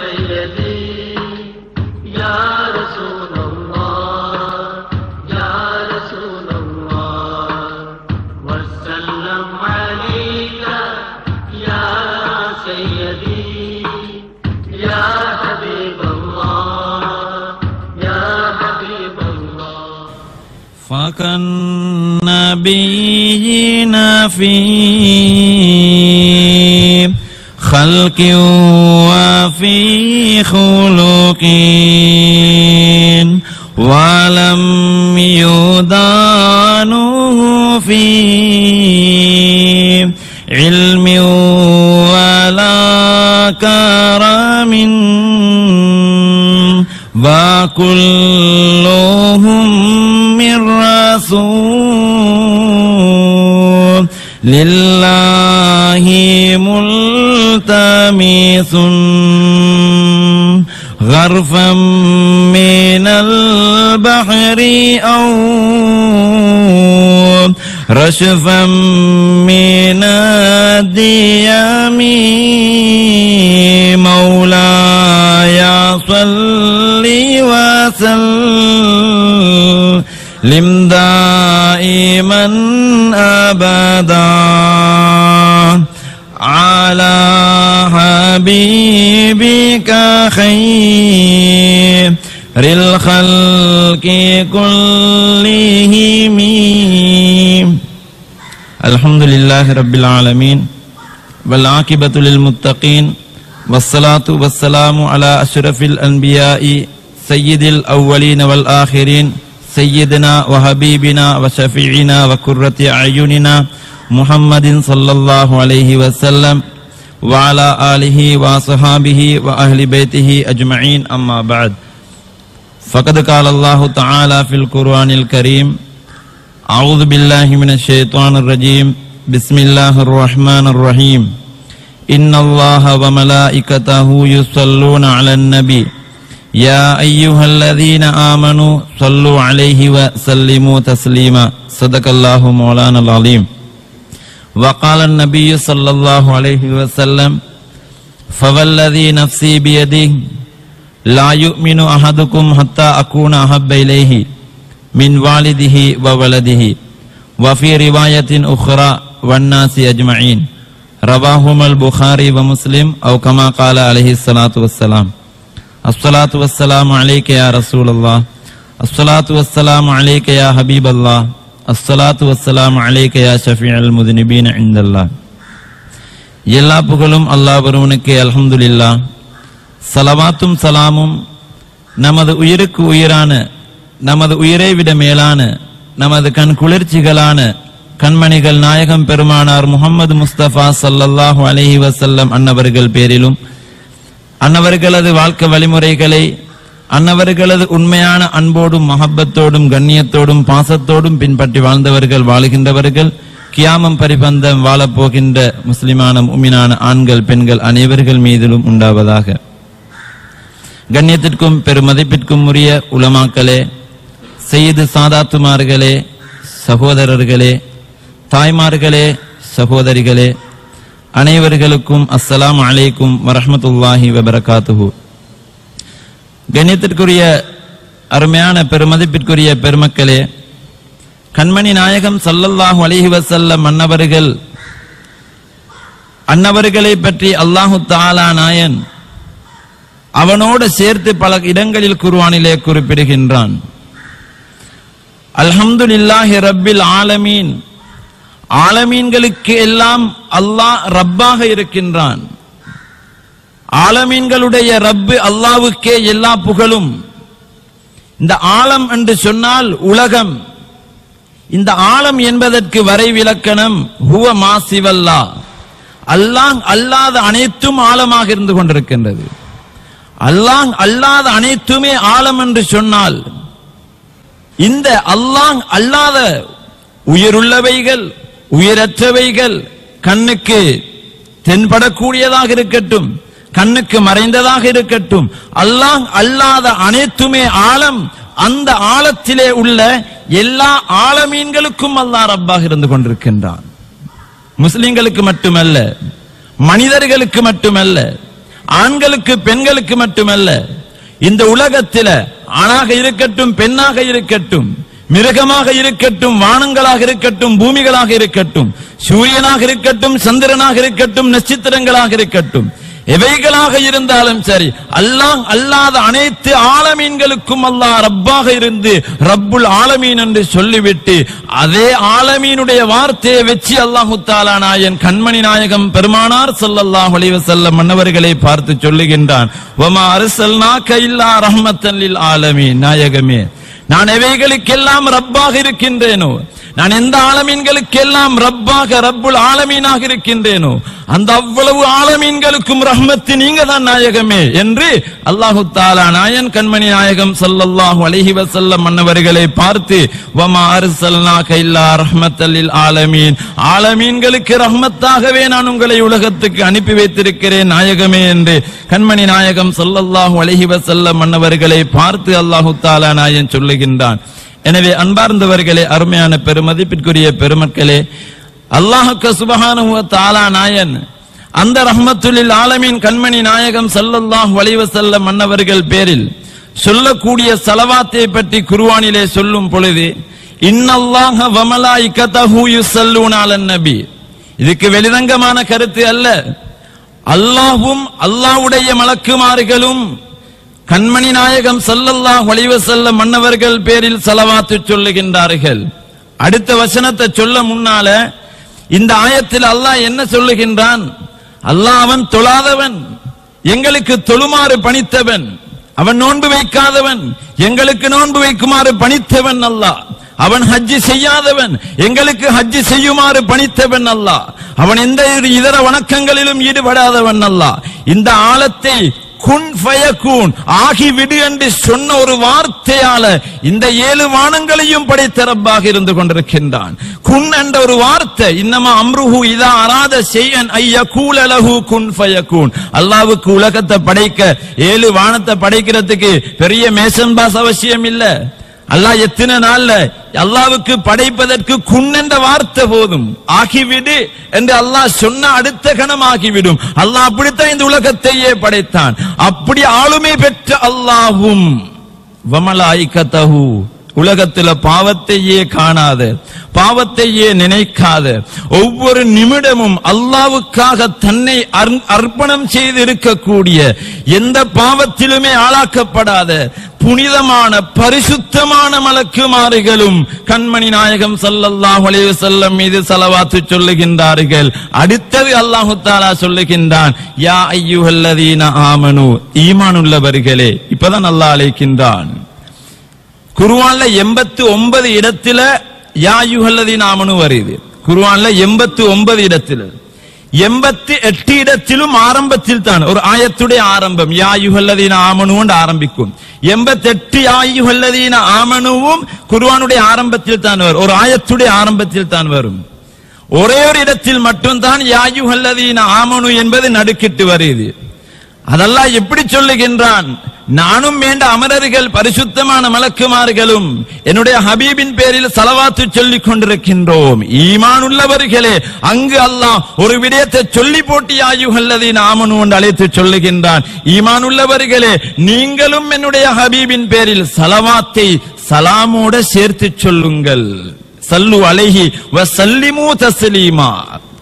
سيدي يا رسول الله يا رسول الله وسلم عليك يا سيدي يا حبيب الله يا حبيب الله فك النبيين في خلق وفي خلق ولم يدانوا في علم ولا كرم وكلهم من رسول لله ملتمس غرفا من البحر أو رشفا من الديام مولاي صل وسلم دائما أبدا على حبيبك خير الخلق كلهم الحمد لله رب العالمين والعاقبة للمتقين والصلاة والسلام على أشرف الأنبياء سيد الأولين والآخرين سيدنا وحبيبنا وشفيعنا وكرة أعيننا محمد صلى الله عليه وسلم وعلى آله وصحابه وأهل بيته أجمعين أما بعد فقد قال الله تعالى في القرآن الكريم أعوذ بالله من الشيطان الرجيم بسم الله الرحمن الرحيم إن الله وملائكته يصلون على النبي يا أيها الذين آمنوا صلوا عليه وسلموا تسليما صدق الله مولانا العظيم وقال النبي صلى الله عليه وسلم فوالذي نفسي بيده لا يؤمن أحدكم حتى أكون أحب إليه من والده وولده وفي رواية أخرى والناس أجمعين رواهما البخاري ومسلم أو كما قال عليه الصلاة والسلام الصلاة والسلام عليك يا رسول الله الصلاة والسلام عليك يا حبيب الله الصلاة والسلام عليك يا شفيع المذنبين عند الله எல்லா புகழும் அல்லாஹ் ஒருவனுக்கே அல்ஹம்துலில்லா சலவாத்தும் சலாமும் நமது உயிருக்கு உயிரான நமது உயிரை விட மேலான நமது கண் குளிர்ச்சிகளான கண்மணிகள் நாயகம் பெருமானார் முகமது முஸ்தபா சல்லல்லாஹு அலைஹி வஸல்லம் அன்னவர்கள் பேரிலும் அன்னவர்களது வாழ்க்கை வழிமுறைகளை அன்னவர்களது உண்மையான அன்போடும் மஹப்பத்தோடும் கண்ணியத்தோடும் பாசத்தோடும் பின்பற்றி வாழ்ந்தவர்கள் வாழுகின்றவர்கள் கியாமம் பரிபந்தம் வாழப்போகின்ற முஸ்லிமான முமினான ஆண்கள் பெண்கள் அனைவர்கள் மீதிலும் உண்டாவதாக கண்ணியத்திற்கும் பெருமதிப்பிற்கும் உரிய உலமாக்களே செய்து சாதாத்துமார்களே சகோதரர்களே தாய்மார்களே சகோதரிகளே அனைவர்களுக்கும் அஸ்ஸலாமு அலைக்கும் வரஹ்மத்துல்லாஹி வபரகாத்துஹு கண்ணியத்திற்குரிய அருமையான பெருமதிப்பிற்குரிய பெருமக்களே கண்மணி நாயகம் ஸல்லல்லாஹு அலைஹி வஸல்லம் அன்னவர்கள் அன்னவர்களை பற்றி அல்லாஹு தாலா நாயன் அவனோடு சேர்த்து பல இடங்களில் குர்ஆனிலே குறிப்பிடுகின்றான் அல்ஹம்துலில்லாஹி ரப்பில் ஆலமீன் ஆலமீன்களுக்கு எல்லாம் அல்லாஹ் ரப்பாக இருக்கின்றான் ஆலமீன்களுடைய ரப்பு அல்லாவுக்கே எல்லா புகழும் இந்த ஆலம் என்று சொன்னால் உலகம் இந்த ஆலம் என்பதற்கு வரைவிலக்கணம் ஹுவ மாசிவல்லா அல்லாஹ் அல்லாத அனைத்தும் ஆழமாக இருந்து கொண்டிருக்கின்றது அல்லாஹ் அல்லாத அனைத்துமே ஆழம் என்று சொன்னால் இந்த அல்லாஹ் அல்லாத உயிருள்ளவைகள் உயிரற்றவைகள் கண்ணுக்கு தென்படக்கூடியதாக இருக்கட்டும் கண்ணுக்கு மறைந்ததாக இருக்கட்டும் அல்லாஹ் அல்லாத அனைத்துமே ஆழம் அந்த ஆழத்திலே உள்ள எல்லா ஆழமீன்களுக்கும் அல்லாஹ் ரப்பாக இருந்து கொண்டிருக்கின்றான் முஸ்லிம்களுக்கு மட்டுமல்ல மனிதர்களுக்கு மட்டுமல்ல ஆண்களுக்கு பெண்களுக்கு மட்டுமல்ல இந்த உலகத்தில ஆணாக இருக்கட்டும் பெண்ணாக இருக்கட்டும் மிருகமாக இருக்கட்டும் வானங்களாக இருக்கட்டும் பூமிகளாக இருக்கட்டும் சூரியனாக இருக்கட்டும் சந்திரனாக இருக்கட்டும் நட்சத்திரங்களாக இருக்கட்டும் எவைகளாக இருந்தாலும் சரி அல்லாஹ் அல்லாத அனைத்து ஆலமீன்களுக்கும் அல்லாஹ் ரப்பாக இருந்து ரப்புல் ஆலமீன் என்று சொல்லிவிட்டு அதே ஆலமீனுடைய வார்த்தையை வச்சு அல்லாஹு தாலா நாயன் கண்மணி நாயகம் பெருமானார் ஸல்லல்லாஹு அலைஹி வஸல்லம் மன்னவர்களை பார்த்து சொல்லுகின்றான் வமா அர்சல்னாக இல்லா ரஹ்மத்தன் லில் ஆலமீன் நாயகமே நான் எவைகளுக்கெல்லாம் ரப்பாக இருக்கின்றேனோ நான் எந்த ஆலமீன்களுக்கெல்லாம் ரப்பாக ரப்புல் ஆலமீனாக இருக்கின்றேனோ அந்த அவ்வளவு ஆலமீன்களுக்கும் ரஹ்மத்து நீங்க தான் நாயகமே என்று அல்லாஹு தாலா நாயன் கண்மணி நாயகம் ஸல்லல்லாஹு அலைஹி வஸல்லம் மன்னவர்களை பார்த்து வமா அர்சல்னாக இல்லா ரஹ்மத்தல் லில் ஆலமீன் ஆலமீன்களுக்கு ரஹ்மத்தாகவே நான் உங்களை உலகத்துக்கு அனுப்பி வைத்திருக்கிறேன் நாயகமே என்று கண்மணி நாயகம் ஸல்லல்லாஹு அலைஹி வஸல்லம் மன்னவர்களை பார்த்து அல்லாஹு தாலா நாயன் சொல்லுகின்றான் எனவே அன்பார்ந்தவர்களே அருமையான பெருமதிப்பிற்குரிய பெருமக்களே அல்லாஹுக்கு சுபஹானஹு வ தஆலா நாயன் அந்த ரஹ்மத்துலில் ஆலமீன் கண்மணி நாயகம் ஸல்லல்லாஹு அலைஹி வஸல்லம் மன்னவர்கள் பேரில் சொல்லக்கூடிய சலவாத்தை பற்றி குர்ஆனிலே சொல்லும் பொழுது இன்னல்லாஹ வ மலாயிகதஹு யுஸல்லூன அலன் நபி இதுக்கு வெளிரங்கமான கருத்து அல்ல அல்லாஹ்வும் அல்லாஹ்வுடைய மலக்குமார்களும் கண்மணி நாயகம் ஸல்லல்லாஹு அலைஹி வஸல்லம் மன்னவர்கள் பேரில் ஸலவாத்து சொல்லுகின்றார்கள் அடுத்த வசனத்தை சொல்ல முன்னால இந்த ஆயத்தில் அல்லாஹ் என்ன சொல்லுகின்றான் அல்லாஹ் அவன் தொழாதவன் எங்களுக்கு தொழுமாறு பணித்தவன் அவன் நோன்பு வைக்காதவன் எங்களுக்கு நோன்பு வைக்குமாறு பணித்தவன் அல்லாஹ் அவன் ஹஜ்ஜி செய்யாதவன் எங்களுக்கு ஹஜ்ஜி செய்யுமாறு பணித்தவன் அல்லாஹ் அவன் எந்த ஒரு இதர வணக்கங்களிலும் ஈடுபடாதவன் அல்லாஹ் இந்த ஆழத்தை குன் ஃபயகூன் ஆகிவிடு என்று சொன்ன ஒரு வார்த்தையால இந்த ஏழு வானங்களையும் படைத்த ரப்பாக இருந்து கொண்டிருக்கின்றான் குன் என்ற ஒரு வார்த்தை இன்னமா அம்ருஹு இதா அராத செய்யன் ஐய கூலலஹு குன் ஃபயகூன் அல்லாவுக்கு உலகத்தை படைக்க ஏழு வானத்தை படைக்கிறதுக்கு பெரிய மேசன் பாஸ் அவசியம் இல்ல அல்லாஹ் எத்தனை நாள்ல அல்லாவுக்கு படைப்பதற்கு குன் என்ற வார்த்தை போதும் ஆகிவிடு என்று அல்லாஹ் சொன்ன அடுத்த கணம் ஆகிவிடும் அல்லாஹ் அப்படித்தான் இந்த உலகத்தையே படைத்தான் அப்படி ஆளுமை பெற்ற அல்லாஹ்வும் வமலாய்கதஹு உலகத்துல பாவத்தையே காணாத பாவத்தையே நினைக்காத ஒவ்வொரு நிமிடமும் அல்லாவுக்காக தன்னை அர்ப்ப- அர்ப்பணம் செய்து இருக்கக்கூடிய எந்த பாவத்திலுமே ஆளாக்கப்படாத புனிதமான பரிசுத்தமான மலக்குமாறுகளும் கண்மணி நாயகம் ஸல்லல்லாஹு அலைஹி வஸல்லம் மீது ஸலவாத்து சொல்லுகின்றார்கள் அடுத்தது அல்லாஹு தஆலா சொல்லுகின்றான் யா ஐயுஹல்லதீன ஆமனு ஈமானுள்ளவர்களே இப்பதான் அல்லாஹ் அழைக்கின்றான் குர்ஆன்ல எண்பத்தி ஒன்பது இடத்துல யாயுகல்லதீன் ஆமனு வருது குர்ஆன்ல எண்பத்தி ஒன்பது இடத்துல எண்பத்தி எட்டு இடத்திலும் ஆரம்பத்தில் தான் ஒரு ஆயத்துடைய ஆரம்பம் யாயுகல்லதீன ஆமனு ஆரம்பிக்கும் எண்பத்தி எட்டு யாயுகல்லதீன ஆமனுவும் குர்ஆனுடைய ஆரம்பத்தில் தான் வரும் ஒரு ஆயத்துடைய ஆரம்பத்தில் தான் வரும் ஒரே ஒரு இடத்தில் மட்டும்தான் யாயுகல்லதீன ஆமனு என்பது நடுக்கிட்டு வருது அதெல்லாம் எப்படி சொல்லுகின்றான் நானும் வேண்ட அமரர்கள் பரிசுத்தமான மலக்குமார்களும் என்னுடைய ஹபீபின் பேரில் சலவாத்து சொல்லிக் கொண்டிருக்கின்றோம் ஈமான் உள்ளவர்களே அங்கு அல்லாஹ் ஒரு விடயத்தை சொல்லி போட்டி ஆயுகல்லதை நாமனு என்று அழைத்து சொல்லுகின்றான் ஈமான் உள்ளவர்களே நீங்களும் என்னுடைய ஹபீபின் பேரில் சலவாத்தை சலாமோட சேர்த்து சொல்லுங்கள் சல்லு அலைஹி வ சல்லிமு தஸ்லீமா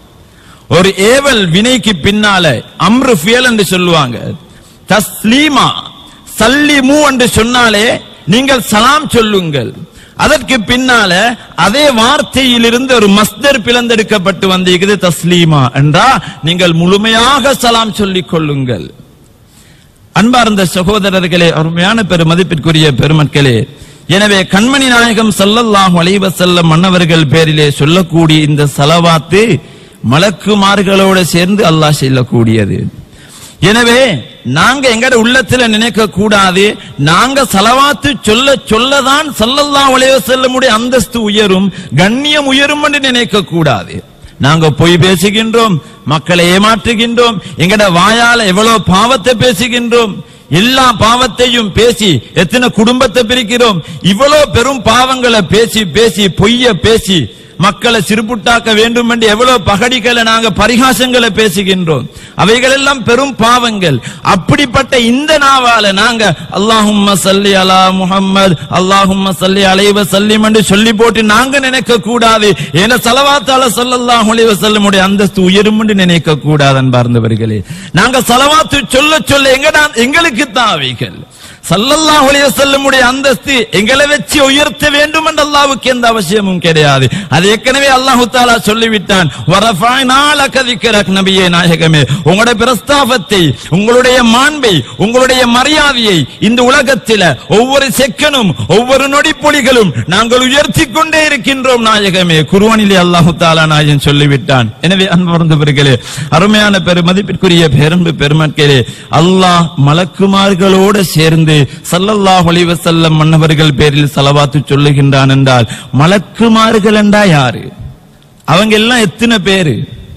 ஒரு ஏவல் வினைக்கு பின்னால அம்ரு ஃபியல் என்று சொல்லுவாங்க தஸ்லீமா சல்லிமு என்று சொன்னாலே நீங்கள் சலாம் சொல்லுங்கள் அதற்கு பின்னால அதே வார்த்தையிலிருந்து ஒரு மஸ்தர் பிளந்தெடுக்கப்பட்டு வந்திருக்குது தஸ்லீமா என்றா நீங்கள் முழுமையாக சலாம் சொல்லிக் கொள்ளுங்கள் அன்பார்ந்த சகோதரர்களே அருமையான பெருமதிப்பிற்குரிய பெருமக்களே எனவே கண்மணி நாயகம் ஸல்லல்லாஹு அலைஹி வஸல்லம் மன்னவர்கள் பேரிலே சொல்லக்கூடிய இந்த சலவாத்து மலக்குமார்களோட சேர்ந்து அல்லாஹ் சொல்லக்கூடியது எனவே நாங்க எங்கட உள்ளத்துல நினைக்க கூடாது நாங்க சலவாத்து சொல்ல சொல்லதான் ஸல்லல்லாஹு அலைஹி வஸல்லமுடைய அந்தஸ்து உயரும் கண்ணியம் உயரும் என்று நினைக்க கூடாது நாங்க பொய் பேசுகின்றோம் மக்களை ஏமாற்றுகின்றோம் எங்கட வாயால எவ்வளவு பாவத்தை பேசுகின்றோம் எல்லா பாவத்தையும் பேசி எத்தனை குடும்பத்தை பிரிக்கிறோம் இவ்வளவு பெரும் பாவங்களை பேசி பேசி பொய்ய பேசி மக்களை சிறுபுட்டாக்க வேண்டும் என்று எவ்வளவு பகடிகளை நாங்க பரிகாசங்களை பேசுகின்றோம் அவைகள் எல்லாம் பெரும் பாவங்கள் அப்படிப்பட்ட இந்த நாவால நாங்க அல்லாஹும்ம சல்லி அலா முஹம்மது அல்லாஹும்ம சல்லி அலைவ சல்லிம் என்று சொல்லி போட்டு நாங்க நினைக்க கூடாது ஏன்னா சலவாத்தால சல்லல்லாஹு அலைஹி வஸல்லமுடைய அந்தஸ்து உயரும் என்று நினைக்க கூடாது அன்பார்ந்தவர்களே நாங்க சலவாத்து சொல்ல சொல்ல எங்கடா எங்களுக்கு தான் அவைகள் சல்லல்லாஹு அலைஹி வஸல்லமுடைய அந்தஸ்து எங்களை வச்சு உயர்த்த வேண்டும் என்று அல்லாஹ்வுக்கு எந்த அவசியமும் கிடையாது அது ஏற்கனவே அல்லாஹ் தஆலா சொல்லிவிட்டான் வரஃபைனா லக திக்ரக் நபியே நாயகமே உங்களுடைய பிரஸ்தாபத்தை உங்களுடைய மாண்பை உங்களுடைய மரியாதையை இந்த உலகத்தில ஒவ்வொரு செக்கனும் ஒவ்வொரு நொடிப்பொலிகளும் நாங்கள் உயர்த்தி கொண்டே இருக்கின்றோம் நாயகமே குர்ஆனிலே அல்லாஹ் தஆலா நாயன் சொல்லிவிட்டான் எனவே அன்பர்ந்தவர்களே அருமையான பெருமதிப்பிற்குரிய பேரன்பு பெருமக்களே அல்லாஹ் மலக்குமார்களோடு சேர்ந்து சல்லல்லாஹு அலைஹி வஸல்லம் மன்னவர்கள் பேரில் சலவாத்து சொல்லுகின்றான் என்றால் மலக்குமார்கள் என்றா யாரு அவங்க எல்லாம் எத்தனை பேரு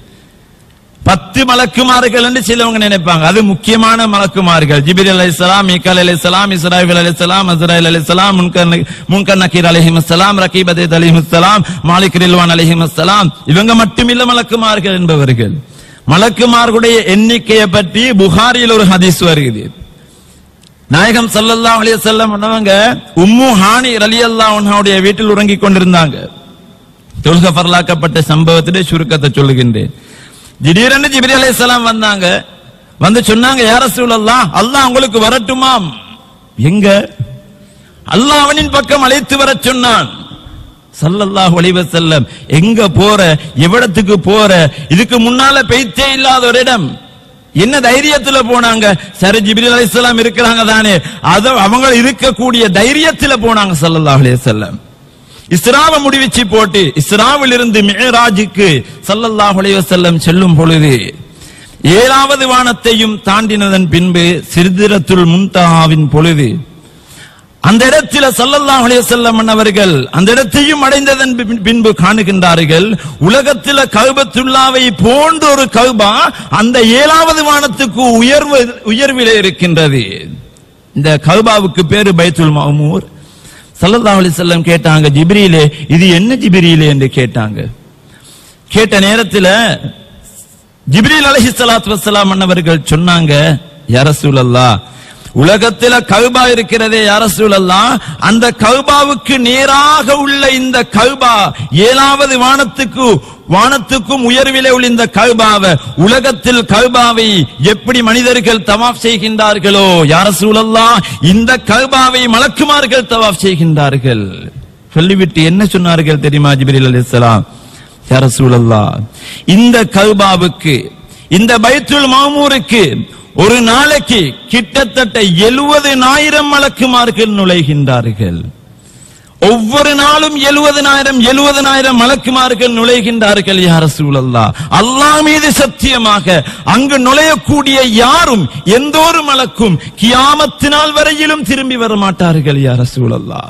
பத்து மலக்குமார்கள் என்று சிலவங்க நினைப்பாங்க அது முக்கியமான மலக்குமார்கள் ஜிபிரி அலைஹிஸ்ஸலாம் மீகால் அலைஹிஸ்ஸலாம் இஸ்ராயில் அலைஹிஸ்ஸலாம் அஸ்ராயில் அலைஹிஸ்ஸலாம் முன்கர் முன்கர் நக்கீர் அலைஹிஸ்ஸலாம் ரகீப் அதீத் அலைஹிஸ்ஸலாம் மாலிக் ரில்வான் அலைஹிஸ்ஸலாம் இவங்க மட்டுமில்ல மலக்குமார்கள் என்பவர்கள் மலக்குமார்களுடைய எண்ணிக்கையை பற்றி புகாரியில் ஒரு ஹதீஸ் வருகிறது நாயகம் ஸல்லல்லாஹு அலைஹி வஸல்லம் சொன்னவங்க உம்மு ஹானி ரலியல்லாஹு அன்ஹாவுடைய வீட்டில் உறங்கிக் கொண்டிருந்தாங்க தொழுக பரலாக்கப்பட்ட சம்பவத்திலே சுருக்கத்தை சொல்லுகின்றேன் திடீரென்று ஜிப்ரி அலைஹிஸ்ஸலாம் வந்தாங்க வந்து சொன்னாங்க யார சூழல்லாம் அல்லாஹ் உங்களுக்கு வரட்டுமாம் எங்க அல்லாஹ் அவனின் பக்கம் அழைத்து வரச் சொன்னான் சல்லல்லாஹு அலைஹி வஸல்லம் எங்க போற எவ்விடத்துக்கு போற இதுக்கு முன்னால பெய்த்தே இல்லாத ஒரு இடம் என்ன தைரியத்துல போனாங்க சரி ஜிப்ரீல் அலைஹிஸ்ஸலாம் இருக்கிறாங்க தானே அத அவங்க இருக்கக்கூடிய தைரியத்துல போனாங்க ஸல்லல்லாஹு அலைஹி வஸல்லம் இஸ்ராவை முடிவிச்சு போட்டு இஸ்ராவில் இருந்து மிஹராஜுக்கு ஸல்லல்லாஹு அலைஹி வஸல்லம் செல்லும் பொழுது ஏழாவது வானத்தையும் தாண்டினதன் பின்பு சிறுதிரத்துல் முன்தஹாவின் பொழுது அந்த இடத்துல சல்லல்லாஹு அலைஹி வஸல்லம் அவர்கள் அந்த இடத்தையும் அடைந்ததன் பின்- பின்பு காணுகின்றார்கள் உலகத்தில கௌபத்துல்லாவை போன்ற ஒரு கௌபா அந்த ஏழாவது வானத்துக்கு உயர்வு உயர்விலே இருக்கின்றது இந்த கௌபாவுக்கு பேரு பைத்துல் மஅமூர் சல்லல்லாஹு அலைஹி வஸல்லம் கேட்டாங்க ஜிப்ரீலே இது என்ன ஜிப்ரீலே என்று கேட்டாங்க கேட்ட நேரத்துல ஜிப்ரீல் அலைஹி ஸலாத்து வஸ்ஸலாம் அன்னவர்கள் சொன்னாங்க யா ரசூலல்லாஹ் உலகத்தில கௌபா இருக்கிறதே யா ரசூலல்லாஹ் அந்த கௌபாவுக்கு நேராக உள்ள இந்த கௌபா ஏழாவது வானத்துக்கு வானத்துக்கும் உயர்விலே உள்ள இந்த கௌபாவை உலகத்தில் கௌபாவை எப்படி மனிதர்கள் தவாப் செய்கின்றார்களோ யா ரசூலல்லாஹ் இந்த கௌபாவை மலக்குமார்கள் தவாப் செய்கின்றார்கள் சொல்லிவிட்டு என்ன சொன்னார்கள் தெரியுமா ஜிப்ரீல் அலைஹிஸ்ஸலாம் யா ரசூலல்லாஹ் இந்த கௌபாவுக்கு இந்த பைத்துல் மாமூருக்கு ஒரு நாளைக்கு கிட்டத்தட்ட எழுபதினாயிரம் மலக்குமார்கள் நுழைகின்றார்கள் ஒவ்வொரு நாளும் எழுபதனாயிரம் எழுபதனாயிரம் மலக்குமார்கள் நுழைகின்றார்கள் யார் சூழல்லா அல்லாஹ் மீது சத்தியமாக அங்கு நுழையக்கூடிய யாரும் எந்த ஒரு மலக்கும் கியாமத்து நாள் வரையிலும் திரும்பி வர மாட்டார்கள் யார் சூழல்லா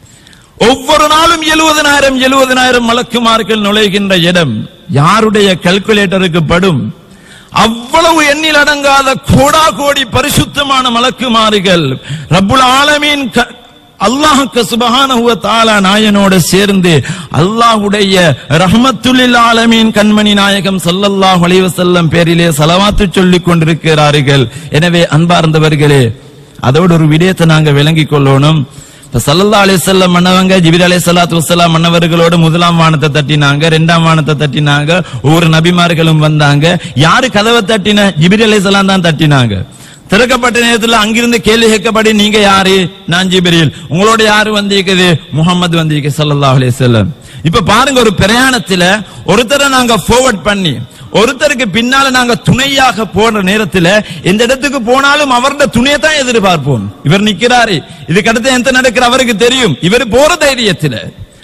ஒவ்வொரு நாளும் எழுபதனாயிரம் எழுபதனாயிரம் மலக்குமார்கள் நுழைகின்ற இடம் யாருடைய கால்குலேட்டருக்கு படும் அவ்வளவு எண்ணில் அடங்காத கோடா கோடி பரிசுத்தமான மலக்குமாறுகள் ரப்புல் ஆலமீன் க- அல்லாஹுக்கு சுபஹானஹு வ தஆலா நாயனோடு சேர்ந்து அல்லாஹ்வுடைய ரஹ்மத்துல்லில் ஆலமீன் கண்மணி நாயகம் ஸல்லல்லாஹு அலைஹி வஸல்லம் பேரிலே ஸலவாத்து சொல்லிக் கொண்டிருக்கிறார்கள் எனவே அன்பார்ந்தவர்களே அதோடு ஒரு விடயத்தை நாங்க விளங்கிக் கொள்ளணும் இப்ப சல்லல்லா அலிசல்லம் மன்னவங்க ஜிபிர் அலை சலாத்து வசலாம் மன்னவர்களோடு முதலாம் வானத்தை தட்டினாங்க இரண்டாம் வானத்தை தட்டினாங்க ஒவ்வொரு நபிமார்களும் வந்தாங்க யாரு கதவை தட்டின ஜிபிர் அலை தான் தட்டினாங்க திறக்கப்பட்ட நேரத்துல அங்கிருந்து கேள்வி கேட்கப்படி நீங்க யாரு நான் ஜிபிரில் உங்களோட யாரு வந்திருக்குது முகமது வந்திருக்கு சல்லல்லாஹு அலைஹி வஸல்லம் இப்ப பாருங்க ஒரு பிரயாணத்துல ஒருத்தரை நாங்க forward பண்ணி ஒருத்தருக்கு பின்னால நாங்க துணையாக போற நேரத்துல எந்த இடத்துக்கு போனாலும் அவருடைய துணையை தான் எதிர்பார்ப்போம் இவர் நிக்கிறாரு இதுக்கு அடுத்து எந்த நடக்கிற அவருக்கு தெரியும் இவர் போற தைரியத்துல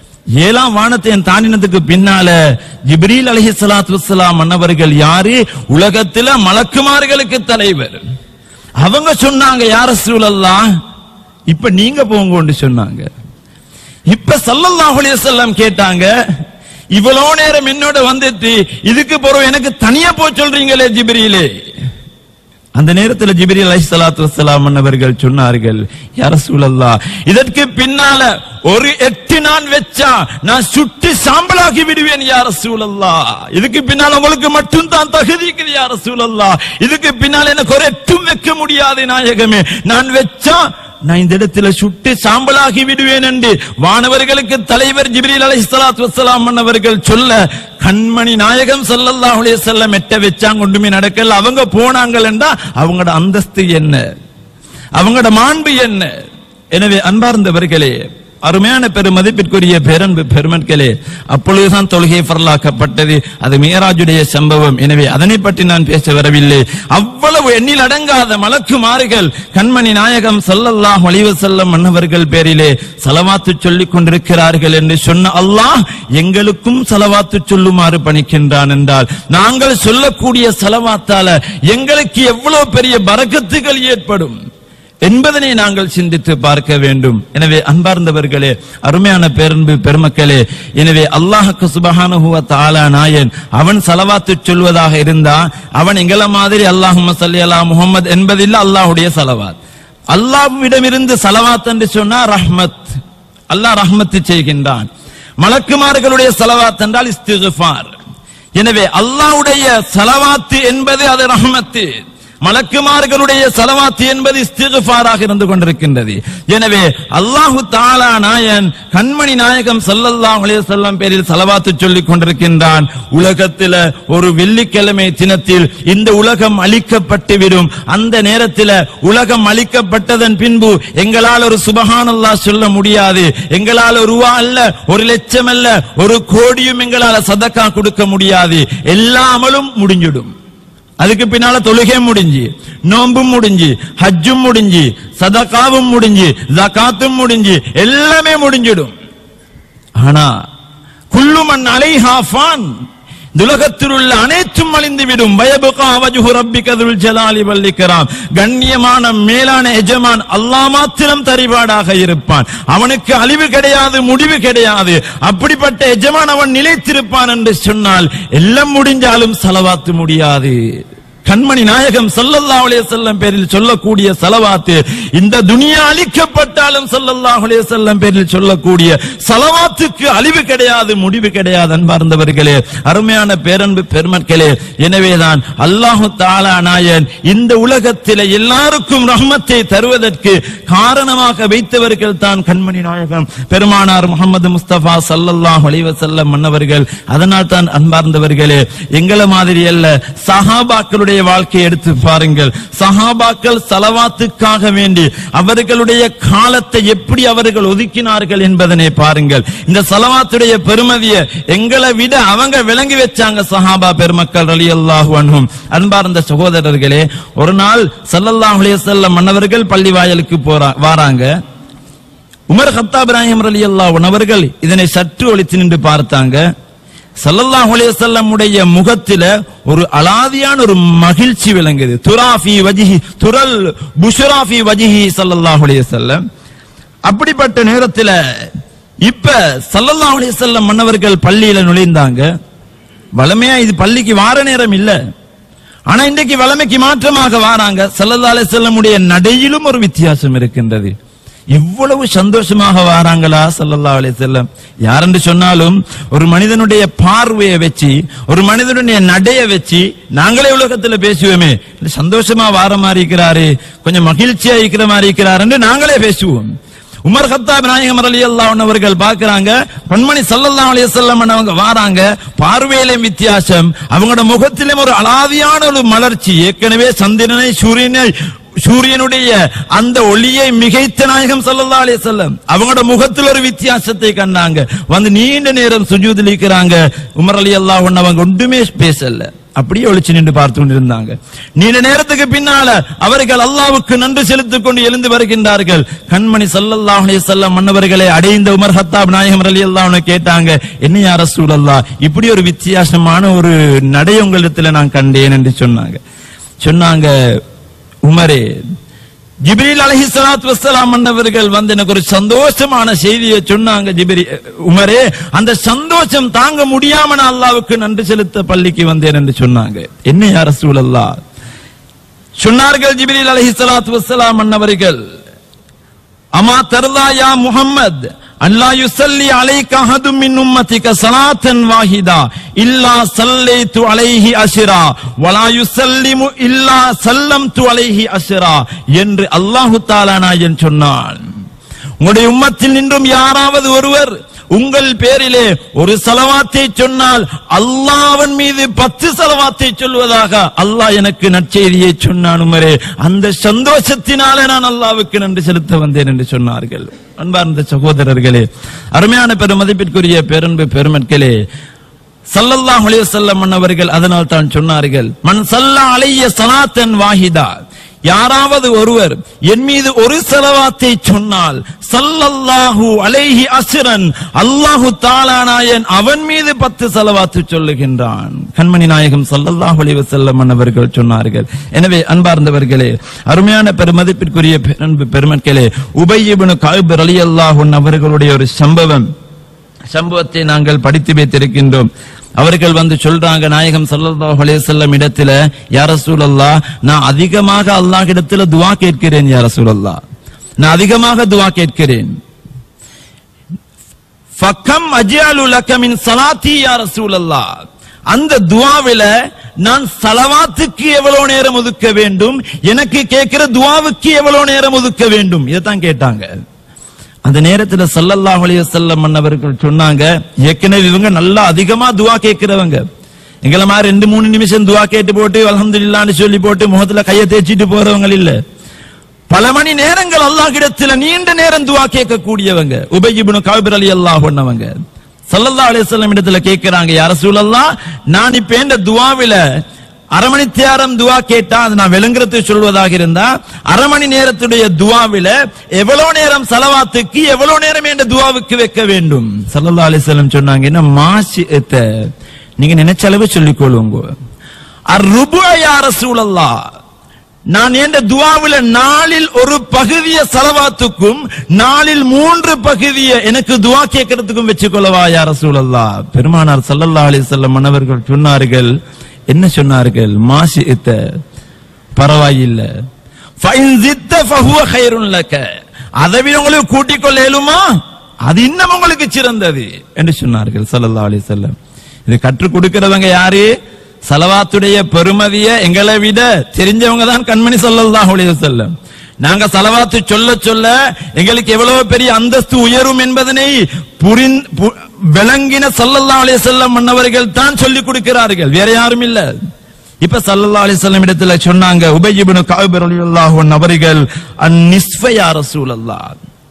ஏழாம் வானத்தை என் தாண்டினதுக்கு பின்னால ஜிப்ரீல் அலைஹி ஸலாத்து வஸ்ஸலாம் அன்னவர்கள் யாரு உலகத்துல மலக்குமார்களுக்கு தலைவர் அவங்க சொன்னாங்க யார சூழல்லாம் இப்ப நீங்க போங்கன்னு சொன்னாங்க இப்ப சல்லல்லாஹு அலைஹி வஸல்லம் கேட்டாங்க இவ்வளவு நேரம் என்னோட வந்துட்டு இதுக்கு பிறகு எனக்கு தனியா போய் சொல்றீங்களே ஜிப்ரீலே அந்த நேரத்தில் ஜிப்ரி அலைஹிஸ்ஸலாத்து வஸ்ஸலாம் அவர்கள் சொன்னார்கள் யா ரசூலல்லாஹ் இதற்கு பின்னால ஒரு எட்டு நான் வச்சா நான் சுட்டு சாம்பலாக்கி விடுவேன் யா ரசூலல்லாஹ் இதுக்கு பின்னால உங்களுக்கு மட்டும் தான் தகுதி இருக்குது யா ரசூலல்லாஹ் இதுக்கு பின்னால எனக்கு ஒரு எட்டும் வைக்க முடியாது நாயகமே நான் வச்சா நான் இந்த இடத்துல சுட்டு சாம்பலாகி விடுவேன் என்று வானவர்களுக்கு தலைவர் ஜிப்ரீல் அலைஹிஸ்ஸலாத்து வஸ்ஸலாம் அவர்கள் சொல்ல கண்மணி நாயகம் ஸல்லல்லாஹு அலைஹி வஸல்லம் எட்ட வச்சாங்க ஒன்றுமே நடக்கல அவங்க போனாங்கள்டா அவங்களோட அந்தஸ்து என்ன அவங்களோட மாண்பு என்ன எனவே அன்பார்ந்தவர்களே அருமையான பெருமதிப்பிற்குரிய பேரன்பு பெருமக்களே அப்பொழுதுதான் தொழுகை பரலாக்கப்பட்டது அது மேராஜுடைய சம்பவம் எனவே அதனை பற்றி நான் பேச வரவில்லை அவ்வளவு எண்ணில் அடங்காத மலக்கு மாறுகள் கண்மணி நாயகம் ஸல்லல்லாஹு அலைஹி வஸல்லம் மன்னவர்கள் பேரிலே சலவாத்து சொல்லிக் கொண்டிருக்கிறார்கள் என்று சொன்ன அல்லாஹ் எங்களுக்கும் சலவாத்து சொல்லுமாறு பணிக்கின்றான் என்றால் நாங்கள் சொல்லக்கூடிய சலவாத்தால எங்களுக்கு எவ்வளவு பெரிய பரக்கத்துகள் ஏற்படும் என்பதனை நாங்கள் சிந்தித்து பார்க்க வேண்டும் எனவே அன்பார்ந்தவர்களே அருமையான பேரன்பு பெருமக்களே எனவே அல்லாஹுக்கு சுபஹானஹு வ தஆலா நாயன் அவன் சலவாத்து சொல்வதாக இருந்தா அவன் எங்கள மாதிரி அல்லாஹும்ம ஸல்லி அலா முஹம்மத் என்பதில்லை அல்லாஹ்வுடைய சலவாத் அல்லாஹ்விடமிருந்து சலவாத் என்று சொன்னா ரஹ்மத் அல்லாஹ் ரஹ்மத்து செய்கின்றான் மலக்குமார்களுடைய சலவாத் என்றால் இஸ்திக்ஃபார் எனவே அல்லாஹ்வுடைய சலவாத்து என்பது அது ரஹ்மத்து மலக்குமார்களுடைய சலவாத்து என்பது இஸ்திகுஃபாராக இருந்து கொண்டிருக்கின்றது எனவே அல்லாஹு தாலா நாயன் கண்மணி நாயகம் ஸல்லல்லாஹு அலைஹி வஸல்லம் பேரில் சலவாத்து சொல்லிக் கொண்டிருக்கின்றான் உலகத்தில ஒரு வெள்ளிக்கிழமை தினத்தில் இந்த உலகம் அழிக்கப்பட்டு விடும் அந்த நேரத்தில் உலகம் அழிக்கப்பட்டதன் பின்பு எங்களால் ஒரு சுபஹானல்லாஹ் சொல்ல முடியாது எங்களால் ஒரு ரூபா அல்ல ஒரு லட்சம் அல்ல ஒரு கோடியும் எங்களால் சதக்கா கொடுக்க முடியாது எல்லா அமலும் முடிஞ்சிடும் அதுக்கு பின்னால தொழுகை முடிஞ்சு நோன்பும் முடிஞ்சு ஹஜ்ஜும் முடிஞ்சு சதகாவும் முடிஞ்சு ஜகாத்தும் முடிஞ்சு எல்லாமே முடிஞ்சிடும் ஆனா குல்லுமன் அலைஹாஃபான் துலகத்தில் உள்ள அனைத்தும் அழிந்துவிடும் பயபுகா வஜுஹு ரப்பிகதுல் ஜலாலி வல்லிக்கராம் கண்ணியமான மேலான எஜமான் அல்லாஹ் மாத்திரம் தரிபாடாக இருப்பான் அவனுக்கு அழிவு கிடையாது முடிவு கிடையாது அப்படிப்பட்ட எஜமான் அவன் நிலைத்திருப்பான் என்று சொன்னால் எல்லாம் முடிஞ்சாலும் செலவாத்து முடியாது கண்மணி நாயகம் ஸல்லல்லாஹு அலைஹி வஸல்லம் பேரில் சொல்லக்கூடிய சலவாத்து இந்த துனியா அழிக்கப்பட்டாலும் ஸல்லல்லாஹு அலைஹி வஸல்லம் பேரில் சொல்லக்கூடிய சலவாத்துக்கு அழிவு கிடையாது முடிவு கிடையாது அன்பார்ந்தவர்களே அருமையான பேரன்பு பெருமக்களே எனவேதான் அல்லாஹு தஆலா நாயன் இந்த உலகத்திலே எல்லாருக்கும் ரஹ்மத்தை தருவதற்கு காரணமாக வைத்தவர்கள் தான் கண்மணி நாயகம் பெருமானார் முகமது முஸ்தபா ஸல்லல்லாஹு அலைஹி வஸல்லம் மன்னவர்கள் அதனால் தான் அன்பார்ந்தவர்களே எங்களை மாதிரி அல்ல சஹாபாக்களுடைய வாழ்க்கையை எடுத்து பாருங்கள் சஹாபாக்கள் சலவாத்துக்காக வேண்டி அவர்களுடைய காலத்தை எப்படி அவர்கள் ஒதுக்கினார்கள் என்பதனை பாருங்கள் இந்த சலவாத்துடைய பெருமதியை எங்களை விட அவங்க விளங்கி வச்சாங்க சஹாபா பெருமக்கள் ரலியல்லாஹு அன்ஹும் அன்பார்ந்த சகோதரர்களே ஒரு நாள் ஸல்லல்லாஹு அலைஹி வஸல்லம் மன்னவர்கள் பள்ளி வாயலுக்கு போறா வாராங்க உமர் ஹத்தாப் இப்ராஹிம் ரலியல்லாஹு அன்ஹு அவர்கள் இதனை சற்று ஒளித்து நின்று பார்த்தாங்க ஸல்லல்லாஹு அலைஹி வஸல்லம் உடைய முகத்தில ஒரு அலாதியான ஒரு மகிழ்ச்சி விளங்குது துராஃபி வஜிஹி துரல் புஷராஃபி வஜிஹி ஸல்லல்லாஹு அலைஹி வஸல்லம் அப்படிப்பட்ட நேரத்துல இப்ப ஸல்லல்லாஹு அலைஹி வஸல்லம் மன்னவர்கள் பள்ளியில நுழைந்தாங்க வளமையா இது பள்ளிக்கு வார நேரம் இல்ல ஆனா இன்றைக்கு வளமைக்கு மாற்றமாக வாராங்க ஸல்லல்லாஹு அலைஹி வஸல்லம் உடைய நடையிலும் ஒரு வித்தியாசம் இருக்கின்றது இவ்வளவு சந்தோஷமாக வாராங்களா ஸல்லல்லாஹு அலைஹி வஸல்லம் யாரென்று சொன்னாலும் ஒரு மனிதனுடைய பார்வையை வச்சு ஒரு மனிதனுடைய நடைய வச்சு நாங்களே உலகத்துல பேசுவோமே இல்ல சந்தோஷமா வார மாதிரி இருக்கிறாரு கொஞ்சம் மகிழ்ச்சியா இருக்கிற மாதிரி இருக்கிறாருன்னு நாங்களே பேசுவோம் உமர் ஹத்தாப் நாயகம் ரலியல்லாஹு அன்ஹு அவர்கள் பார்க்கறாங்க கண்மணி ஸல்லல்லாஹு அலைஹி வஸல்லம் அவங்க வாராங்க பார்வையிலும் வித்தியாசம் அவங்களோட முகத்திலும் ஒரு அலாதியான ஒரு மலர்ச்சி ஏற்கனவே சந்திரனை சூரியனை சூரியனுடைய அந்த ஒளியை மிகைத்த நாயகம் ஸல்லல்லாஹு அலைஹி வஸல்லம் அவங்களோட முகத்தில் ஒரு வித்தியாசத்தை கண்டாங்க வந்து நீண்ட நேரம் சுஜூதில் இருக்கிறாங்க உமர் ரலியல்லாஹு அன்ஹு அவங்க ஒன்றுமே பேசல அப்படியே ஒளிச்சு நின்று பார்த்து கொண்டிருந்தாங்க நீண்ட நேரத்துக்கு பின்னால அவர்கள் அல்லாவுக்கு நன்றி செலுத்திக் கொண்டு எழுந்து வருகின்றார்கள் கண்மணி ஸல்லல்லாஹு அலைஹி வஸல்லம் மன்னவர்களை அடைந்த உமர் ஹத்தாப் நாயகம் ரலியல்லாஹு அன்ஹு கேட்டாங்க என்ன யா ரசூலல்லாஹ் இப்படி ஒரு வித்தியாசமான ஒரு நடை உங்களிடத்துல நான் கண்டேன் என்று சொன்னாங்க சொன்னாங்க உமரே ஜிப்ரீல் அலைஹிஸ்ஸலாத்து வஸ்ஸலாம் மன்னவர்கள் வந்து எனக்கு ஒரு சந்தோஷமான செய்தியை சொன்னாங்க ஜிப்ரி உமரே அந்த சந்தோஷம் தாங்க முடியாம நான் அல்லாவுக்கு நன்றி செலுத்த பள்ளிக்கு வந்தேன் என்று சொன்னாங்க என்ன யார சூழல்லா சொன்னார்கள் ஜிப்ரீல் அலைஹிஸ்ஸலாத்து வஸ்ஸலாம் அன்னவர்கள் அமா தர்லா யா முஹம்மத் அல்லா யுசல்லி அலைக அஹதும் மின் உம்மதிக ஸலாத்தன் வாஹிதா இல்லா ஸல்லைத்து அலைஹி அஷ்ரா வலா யுசல்லிமு இல்லா ஸல்லம்து அலைஹி அஷ்ரா என்று அல்லாஹ் தஆலா நாயன் சொன்னான் உங்களுடைய உம்மத்தில் நின்றும் யாராவது ஒருவர் உங்கள் பேரிலே ஒரு சலவாத்தை சொன்னால் அல்லாஹ்வின் மீது பத்து சலவாத்தை சொல்வதாக அல்லாஹ் எனக்கு நற்செய்தியை சொன்னான் உமரே அந்த சந்தோஷத்தினாலே நான் அல்லாஹ்வுக்கு நன்றி செலுத்த வந்தேன் என்று சொன்னார்கள் அன்பார்ந்த சகோதரர்களே அருமையான பெருமதிப்பிற்குரிய பேரன்பு பெருமட்களே சல்லல்லாஹு அலைஹி வஸல்லம் அவர்கள் அதனால் தான் சொன்னார்கள் மன் சல்லா அலைய சலாத்தன் வாஹிதா யாராவது ஒருவர் என் மீது ஒரு செலவாத்தை சொன்னால் சல்லல்லாஹு அலைஹி அஸ்ரன் அல்லாஹு தாலானாயன் அவன் மீது பத்து செலவாத்து சொல்லுகின்றான் கண்மணி நாயகம் சல்லல்லாஹு அலைஹி வஸல்லம் அவர்கள் சொன்னார்கள் எனவே அன்பார்ந்தவர்களே அருமையான பெருமதிப்பிற்குரிய பெருன்பு பெருமக்களே உபய் இப்னு கஅப் ரலியல்லாஹு அன்ஹு அவர்களுடைய ஒரு சம்பவம் சம்பவத்தை நாங்கள் படித்து வைத்திருக்கின்றோம் அவர்கள் வந்து சொல்றாங்க நாயகம் ஸல்லல்லாஹு அலைஹி வஸல்லம் இடத்துல யா ரசூலல்லாஹ் நான் அதிகமாக அல்லாஹ் இடத்துல துஆ கேட்கிறேன் யா ரசூலல்லாஹ் நான் அதிகமாக துஆ கேட்கிறேன் ஃபக்கம் அஜ்அலு லக மின் ஸலாத்தி யா ரசூலல்லாஹ் அந்த துஆவில நான் சலவாத்துக்கு எவ்வளவு நேரம் ஒதுக்க வேண்டும் எனக்கு கேட்கிற துஆவுக்கு எவ்வளவு நேரம் ஒதுக்க வேண்டும் இதைத்தான் கேட்டாங்க அந்த நேரத்துல சல்லல்லாஹு அலைஹி வஸல்லம் அன்னவர்கள் சொன்னாங்க ஏற்கனவே இவங்க நல்லா அதிகமா துஆ கேட்கிறவங்க எங்கள மாதிரி ரெண்டு மூணு நிமிஷம் துஆ கேட்டு போட்டு அல்ஹம்துலில்லாஹ்னு சொல்லி போட்டு முகத்துல கைய தேய்ச்சிட்டு போறவங்க இல்ல பல மணி நேரங்கள் அல்லாஹ்விடத்துல நீண்ட நேரம் துஆ கேட்கக்கூடியவங்க உபய் இப்னு கஅப் ரலியல்லாஹு அன்ஹுவங்க ஸல்லல்லாஹு அலைஹி வஸல்லம் இடத்துல கேக்குறாங்க யா ரசூலல்லாஹ் நான் இப்ப இந்த துஆவில அரை மணி நேரம் துவா கேட்டா அது நான் விளங்குறதுக்கு சொல்வதாக இருந்தா அரை மணி நேரத்துடைய துவாவில எவ்வளவு நேரம் சலவாத்துக்கு எவ்வளவு நேரம் என்ற துவாவுக்கு வைக்க வேண்டும் சல்லல்லா அலிஸ்லம் சொன்னாங்க என்ன மாசி நீங்க நினைச்ச அளவு சொல்லிக் கொள்ளுங்க அருபுயா ரசூலல்லா நான் என்ற துவாவில நாளில் ஒரு பகுதிய சலவாத்துக்கும் நாளில் மூன்று பகுதிய எனக்கு துவா கேட்கறதுக்கும் வச்சுக்கொள்ளவா யா ரசூலல்லா பெருமானார் சல்லல்லா அலிசல்லம் மன்னவர்கள் சொன்னார்கள் என்ன சொன்னார்கள் மாசி இத்த பரவாயில்ல ஃபைன் ஜித்த ஃபஹுவ கைருன் லக்க அதை விட உங்களுக்கு கூட்டிக் கொள்ள இயலுமா அது இன்னும் உங்களுக்கு சிறந்தது என்று சொன்னார்கள் ஸல்லல்லாஹு அலைஹி வஸல்லம் இது கற்றுக் கொடுக்கிறவங்க யாரு சலவாத்துடைய பெருமதிய எங்களை விட தெரிஞ்சவங்க தான் கண்மணி ஸல்லல்லாஹு அலைஹி வஸல்லம் நாங்க சலவாத்து சொல்ல சொல்ல எங்களுக்கு எவ்வளவு பெரிய அந்தஸ்து உயரும் என்பதனை புரிந் பு- விளங்கின ஸல்லல்லாஹு அலைஹி வஸல்லம் மன்னவர்கள் தான் சொல்லிக் கொடுக்கிறார்கள் வேற யாரும் இல்ல இப்ப ஸல்லல்லாஹு அலைஹி வஸல்லம் இடத்துல சொன்னாங்க உபய் இப்னு கஅப் ரலியல்லாஹு அன்ஹு அவர்கள் அந்நிஸ்ஃப யா ரசூலல்லாஹ்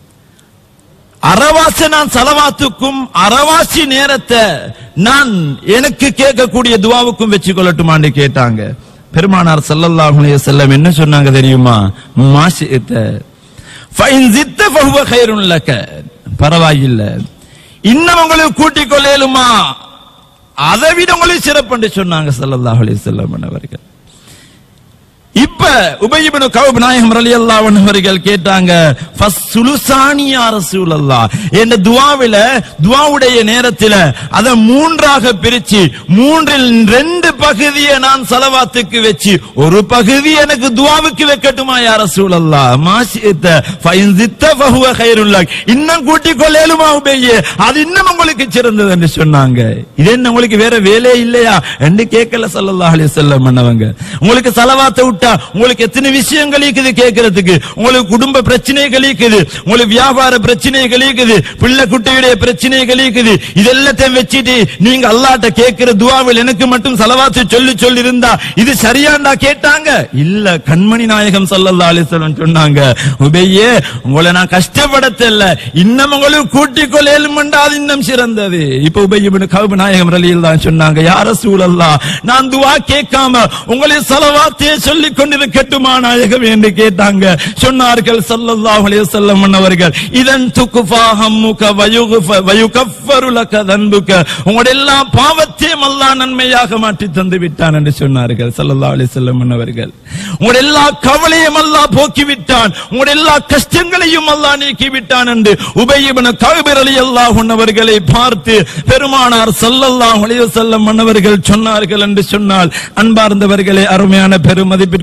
அரவாசி நான் சலவாத்துக்கும் அரவாசி நேரத்தை நான் எனக்கு கேட்கக்கூடிய துவாவுக்கும் வச்சு கொள்ளட்டுமான்னு கேட்டாங்க பெருமானார் ஸல்லல்லாஹு அலைஹி வஸல்லம் என்ன சொன்னாங்க தெரியுமா மாஷித்த ஃபைன் ஜித்த ஃபஹுவ கைருன் லக பரவாயில்ல இன்னும் உங்களுக்கு கூட்டிக் கொள்ள இயலுமா அதை விட உங்களுக்கு சிறப்பு சொன்னாங்க ஸல்லல்லாஹு அலைஹி வஸல்லம் அவர்கள் இப்ப உபயிபனு கவுப் நாயகம் ரலியல்லாஹு அன்ஹு அவர்கள் கேட்டாங்க ஃபஸ்ஸுலுசானி யா ரசூலல்லாஹ் என்ற துஆவில துஆவுடைய நேரத்தில அத மூன்றாக பிரிச்சு மூன்றில் ரெண்டு பகுதியை நான் சலவாத்துக்கு வச்சு ஒரு பகுதி எனக்கு துஆவுக்கு வைக்கட்டுமா யா ரசூலல்லாஹ் மாஷித்த ஃபைன் ஜித்த ஃபஹுவ கைருல் லக் இன்னும் கூட்டிக் கொள்ளேலுமா உபையே அது இன்னும் உங்களுக்கு சிறந்தது என்று சொன்னாங்க இது என்ன உங்களுக்கு வேற வேலையே இல்லையா என்று கேட்கல ஸல்லல்லாஹு அலைஹி வஸல்லம் பண்ணவங்க உங்களுக்கு சலவாத்தை விட்டா உங்களுக்கு எத்தனை விஷயங்கள் இருக்குது கேட்கறதுக்கு உங்களுக்கு குடும்ப பிரச்சனைகள் இருக்குது உங்களுக்கு வியாபார பிரச்சனைகள் இருக்குது பிள்ளை குட்டியுடைய பிரச்சனைகள் இருக்குது இதெல்லாத்தையும் வச்சுட்டு நீங்க அல்லாட்ட கேட்கிற துவாவில் எனக்கு மட்டும் சலவாத்து சொல்லி சொல்லி இருந்தா இது சரியாண்டா கேட்டாங்க இல்ல கண்மணி நாயகம் ஸல்லல்லாஹு அலைஹி வஸல்லம் சொன்னாங்க உபையே உங்களை நான் கஷ்டப்படுத்தல இன்னும் உங்களுக்கு கூட்டிக் கொள்ளேலுமெண்டா அது இன்னும் சிறந்தது இப்ப உபை இப்னு கஅப் நாயகம் ரலியல்லாஹு தான் சொன்னாங்க யா ரசூலல்லாஹ் நான் துஆ கேட்காம உங்களை ஸலவாத்தே சொல்லிக் கொண்டிருக்கட்டுமா நாயகம் என்று கேட்டாங்க சொன்னார்கள் ஸல்லல்லாஹு அலைஹி வஸல்லம் அவர்கள் இதன் துக்குஃபா ஹம்முக வயுகுஃப வயுகஃபரு லக தன்புக உங்களுடைய எல்லா பாவத்தையும் அல்லாஹ் நன்மையாக மாற்றி தந்து விட்டான் என்று சொன்னார்கள் ஸல்லல்லாஹு அலைஹி வஸல்லம் அவர்கள் உங்களுடைய எல்லா கவலையும் அல்லாஹ் போக்கி விட்டான் உங்களுடைய எல்லா கஷ்டங்களையும் அல்லாஹ் நீக்கி விட்டான் என்று உபை இப்னு கஅப் ரலியல்லாஹு அன்ஹு அவர்களை பார்த்து பெருமானார் ஸல்லல்லாஹு அலைஹி வஸல்லம் அவர்கள் சொன்னார்கள் என்று சொன்னால் அன்பார்ந்தவர்களே அருமையான பெருமதிப்பிற்கு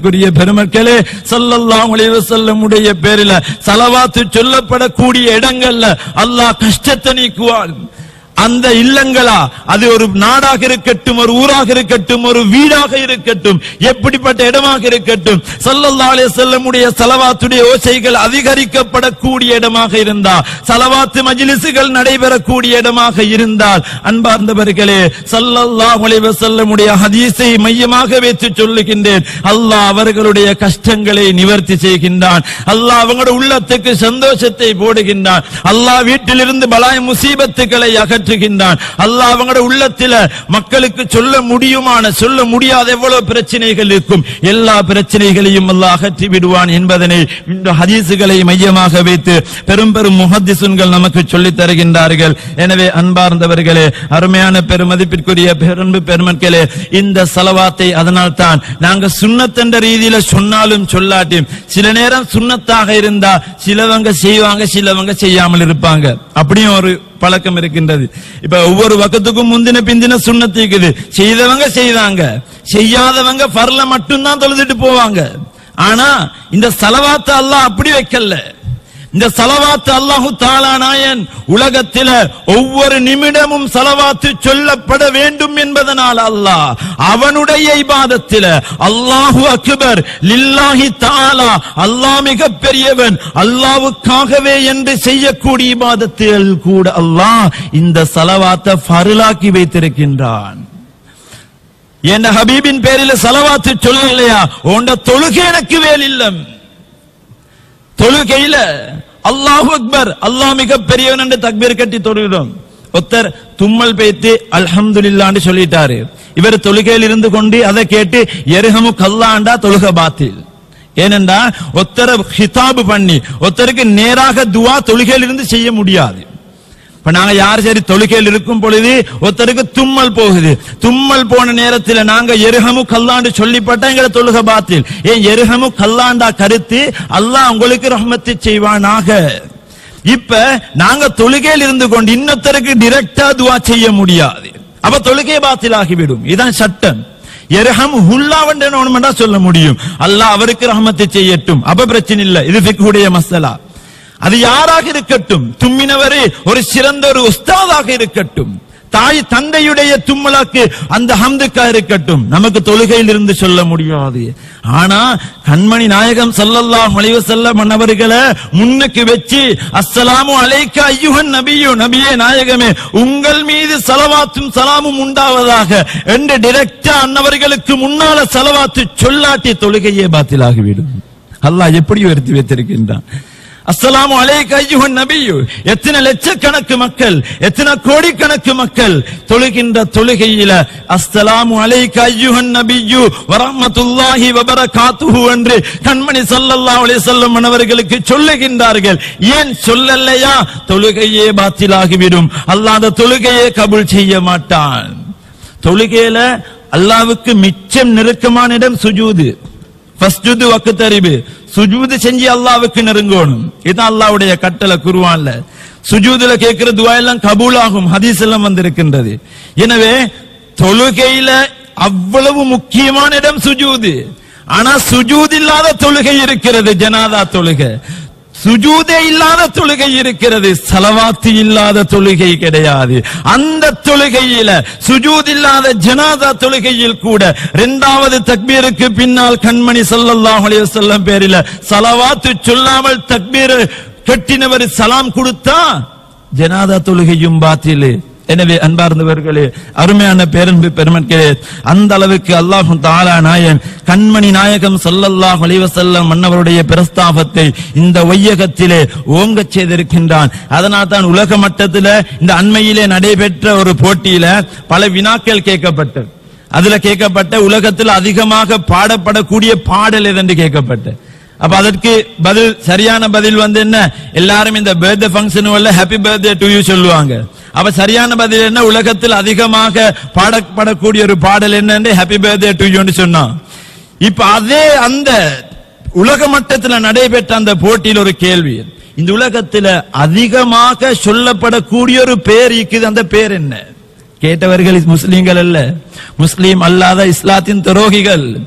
மதிப்பிற்குரிய பெருமக்களே ஸல்லல்லாஹு அலைஹி வஸல்லம் உடைய பேரில சலவாத்து சொல்லப்படக்கூடிய இடங்கள்ல அல்லாஹ் கஷ்டத்தை நீக்குவான் அந்த இல்லங்களா அது ஒரு நாடாக இருக்கட்டும் ஒரு ஊராக இருக்கட்டும் ஒரு வீடாக இருக்கட்டும் எப்படிப்பட்ட இடமாக இருக்கட்டும் ஸல்லல்லாஹு அலைஹி வஸல்லமுடைய சலவாத்துடைய ஓசைகள் அதிகரிக்கப்படக்கூடிய இடமாக இருந்தா சலவாத்து மஜ்லிஸுகள் நடைபெறக்கூடிய இடமாக இருந்தால் அன்பார்ந்தவர்களே ஸல்லல்லாஹு அலைஹி வஸல்லமுடைய ஹதீஸை மையமாக வைத்து சொல்லுகின்றேன் அல்லாஹ் அவர்களுடைய கஷ்டங்களை நிவர்த்தி செய்கின்றான் அல்லாஹ் அவங்களுடைய உள்ளத்துக்கு சந்தோஷத்தை போடுகின்றான் அல்லாஹ் வீட்டிலிருந்து பலாய முசீபத்துகளை அகற்றுகின்றான் அல்லாஹ் அவங்களுடைய உள்ளத்தில மக்களுக்கு சொல்ல முடியுமான சொல்ல முடியாத எவ்வளவு பிரச்சனைகள் இருக்கும் எல்லா பிரச்சனைகளையும் அல்லாஹ் அகற்றி விடுவான் என்பதனை இந்த ஹதீசுகளை மையமாக வைத்து பெரும் பெரும் முஹத்திசுன்கள் நமக்கு சொல்லித் தருகின்றார்கள் எனவே அன்பார்ந்தவர்களே அருமையான பெருமதிப்பிற்குரிய பெரும்பு பெருமக்களே இந்த சலவாத்தை அதனால் தான் நாங்க சுண்ணத்தென்ற ரீதியில சொன்னாலும் சொல்லாட்டியும் சில நேரம் சுண்ணத்தாக இருந்தா சிலவங்க செய்வாங்க சிலவங்க செய்யாமல் இருப்பாங்க அப்படியும் ஒரு பழக்கம் இருக்கின்றது இப்ப ஒவ்வொரு பக்கத்துக்கும் முந்தின பிந்தின சுண்ணத்து இருக்குது செய்தவங்க செய்தாங்க செய்யாதவங்க பரல மட்டும்தான் தொழுதுட்டு போவாங்க ஆனா இந்த சலவாத்தை அல்லாஹ் அப்படி வைக்கல இந்த சலவாத்து அல்லாஹு தாலா நாயன் உலகத்தில ஒவ்வொரு நிமிடமும் சலவாத்து சொல்லப்பட வேண்டும் என்பதனால் அல்லாஹ் அவனுடைய இபாதத்தில அல்லாஹு அக்பர் லில்லாஹி தாலா அல்லாஹ் மிக பெரியவன் அல்லாவுக்காகவே என்று செய்யக்கூடிய இபாதத்தில் கூட அல்லாஹ் இந்த சலவாத்தை ஃபருளாக்கி வைத்திருக்கின்றான் என் ஹபீபின் பேரில் சலவாத்து சொல்லலையா உண்ட தொழுகை எனக்கு வேல் இல்லம் தொழுகையில அல்லாஹு அக்பர் அல்லாஹ் மிக பெரியவன் என்று தக்பீர் கட்டி தொழுகிறோம் ஒருத்தர் தும்மல் பேத்து அல்ஹம்துலில்லான்னு சொல்லிட்டாரு இவர் தொழுகையில் இருந்து கொண்டு அதை கேட்டு எருகமு கல்லாண்டா தொழுக பாத்தில் ஏனென்றா ஒருத்தரை ஹிதாபு பண்ணி ஒருத்தருக்கு நேராக துவா தொழுகையில் இருந்து செய்ய முடியாது இப்ப நாங்க யார் சரி தொழுகையில் இருக்கும் பொழுது ஒருத்தருக்கு தும்மல் போகுது தும்மல் போன நேரத்தில் நாங்க எருகமு கல்லாண்டு சொல்லிப்பட்டா எங்களை தொழுக பாத்தில் ஏன் எருகமு கல்லாண்டா கருத்து அல்லாஹ் உங்களுக்கு ரஹ்மத்து செய்வானாக இப்ப நாங்க தொழுகையில் இருந்து கொண்டு இன்னொருத்தருக்கு டிரெக்டா துவா செய்ய முடியாது அப்ப தொழுகை பாத்திலாகிவிடும் இதான் சட்டம் எரஹம் ஹுல்லாவண்டா சொல்ல முடியும் அல்லாஹ் அவருக்கு ரஹமத்தை செய்யட்டும் அப்ப பிரச்சனை இல்ல இது ஃபிக்ஹுடைய மசலா அது யாராக இருக்கட்டும் தும்மினவரே ஒரு சிறந்த ஒரு உஸ்தாதாக இருக்கட்டும் தாய் தந்தையுடைய தும்மலாக்கு அந்த ஹம்துக்கா இருக்கட்டும் நமக்கு தொழுகையில் இருந்து சொல்ல முடியாது ஆனா கண்மணி நாயகம் ஸல்லல்லாஹு அலைஹி வஸல்லம் மன்னவர்களை முன்னுக்கு வச்சு அஸ்ஸலாமு அலைக்க ஐயுஹன் நபியு நபியே நாயகமே உங்கள் மீது சலவாத்தும் சலாமும் உண்டாவதாக என்று டைரக்டா அன்னவர்களுக்கு முன்னால சலவாத்து சொல்லாட்டி தொழுகையே பாத்திலாகிவிடும் அல்லாஹ் எப்படி உயர்த்தி வைத்திருக்கின்றான் அஸ்ஸலாமு அலைக்க ஐயுஹன் நபியு எத்தனை லட்சக்கணக்கு மக்கள் எத்தனை கோடிக்கணக்கு மக்கள் தொழுகின்ற தொழுகையில அஸ்ஸலாமு அலைக்க ஐயுஹன் நபியு வரஹ்மத்துல்லாஹி வபரகாத்துஹு என்று கண்மணி ஸல்லல்லாஹு அலைஹி வஸல்லம் அவர்களுக்கு சொல்லுகின்றார்கள் ஏன் சொல்லலையா தொழுகையே பாத்திலாகிவிடும் அல்லாஹ் அந்த தொழுகையே கபூல் செய்ய மாட்டான் தொழுகையில அல்லாஹ்வுக்கு மிச்சம் நெருக்கமான இடம் சுஜூது ஃபஸ்ஜுது வக்குத்தறிவு சுஜூது செஞ்சு அல்லாவுக்கு நெருங்கணும் இதுதான் அல்லாவுடைய கட்டளை குருவான்ல சுஜூதுல கேட்கிற துவா எல்லாம் கபூல் ஆகும் ஹதீஸ் எல்லாம் வந்திருக்கின்றது எனவே தொழுகையில அவ்வளவு முக்கியமான இடம் சுஜூது ஆனா சுஜூத் இல்லாத தொழுகை இருக்கிறது ஜனாதா தொழுகை சுஜூதே இல்லாத தொழுகை இருக்கிறது சலவாத்து இல்லாத தொழுகை கிடையாது அந்த தொழுகையில சுஜூத் இல்லாத ஜனாதா தொழுகையில் கூட இரண்டாவது தக்பீருக்கு பின்னால் கண்மணி ஸல்லல்லாஹு அலைஹி வஸல்லம் பேரில சலவாத்து சொல்லாமல் தக்பீர் கட்டினவர் சலாம் கொடுத்தா ஜனாதா தொழுகையும் பாத்திலே எனவே அன்பார்ந்தவர்களே அருமையான பேரன்பு பெருமக்களே அந்த அளவுக்கு அல்லாஹு தாலா நாயன் கண்மணி நாயகம் ஸல்லல்லாஹு அலைஹி வஸல்லம் மன்னவருடைய பிரஸ்தாபத்தை இந்த வையகத்திலே ஓங்கச் செய்திருக்கின்றான் அதனால் தான் உலக மட்டத்தில் இந்த அண்மையிலே நடைபெற்ற ஒரு போட்டியில பல வினாக்கள் கேட்கப்பட்டது அதுல கேட்கப்பட்ட உலகத்தில் அதிகமாக பாடப்படக்கூடிய பாடல் எதென்று கேட்கப்பட்ட அப்ப அதற்கு பதில் சரியான பதில் வந்து என்ன எல்லாரும் இந்த birthday function happy birthday to you சொல்லுவாங்க அப்ப சரியான பதில் என்ன உலகத்தில் அதிகமாக பாடப்படக்கூடிய ஒரு பாடல் என்னன்னு ஹாப்பி பர்த்டே டு யூன்னு சொன்னான் இப்ப அதே அந்த உலக மட்டத்துல நடைபெற்ற அந்த போட்டியில் ஒரு கேள்வி இந்த உலகத்துல அதிகமாக சொல்லப்படக்கூடிய ஒரு பேர் இருக்குது அந்த பேர் என்ன கேட்டவர்கள் முஸ்லீம்கள் அல்ல முஸ்லீம் அல்லாத இஸ்லாத்தின் துரோகிகள்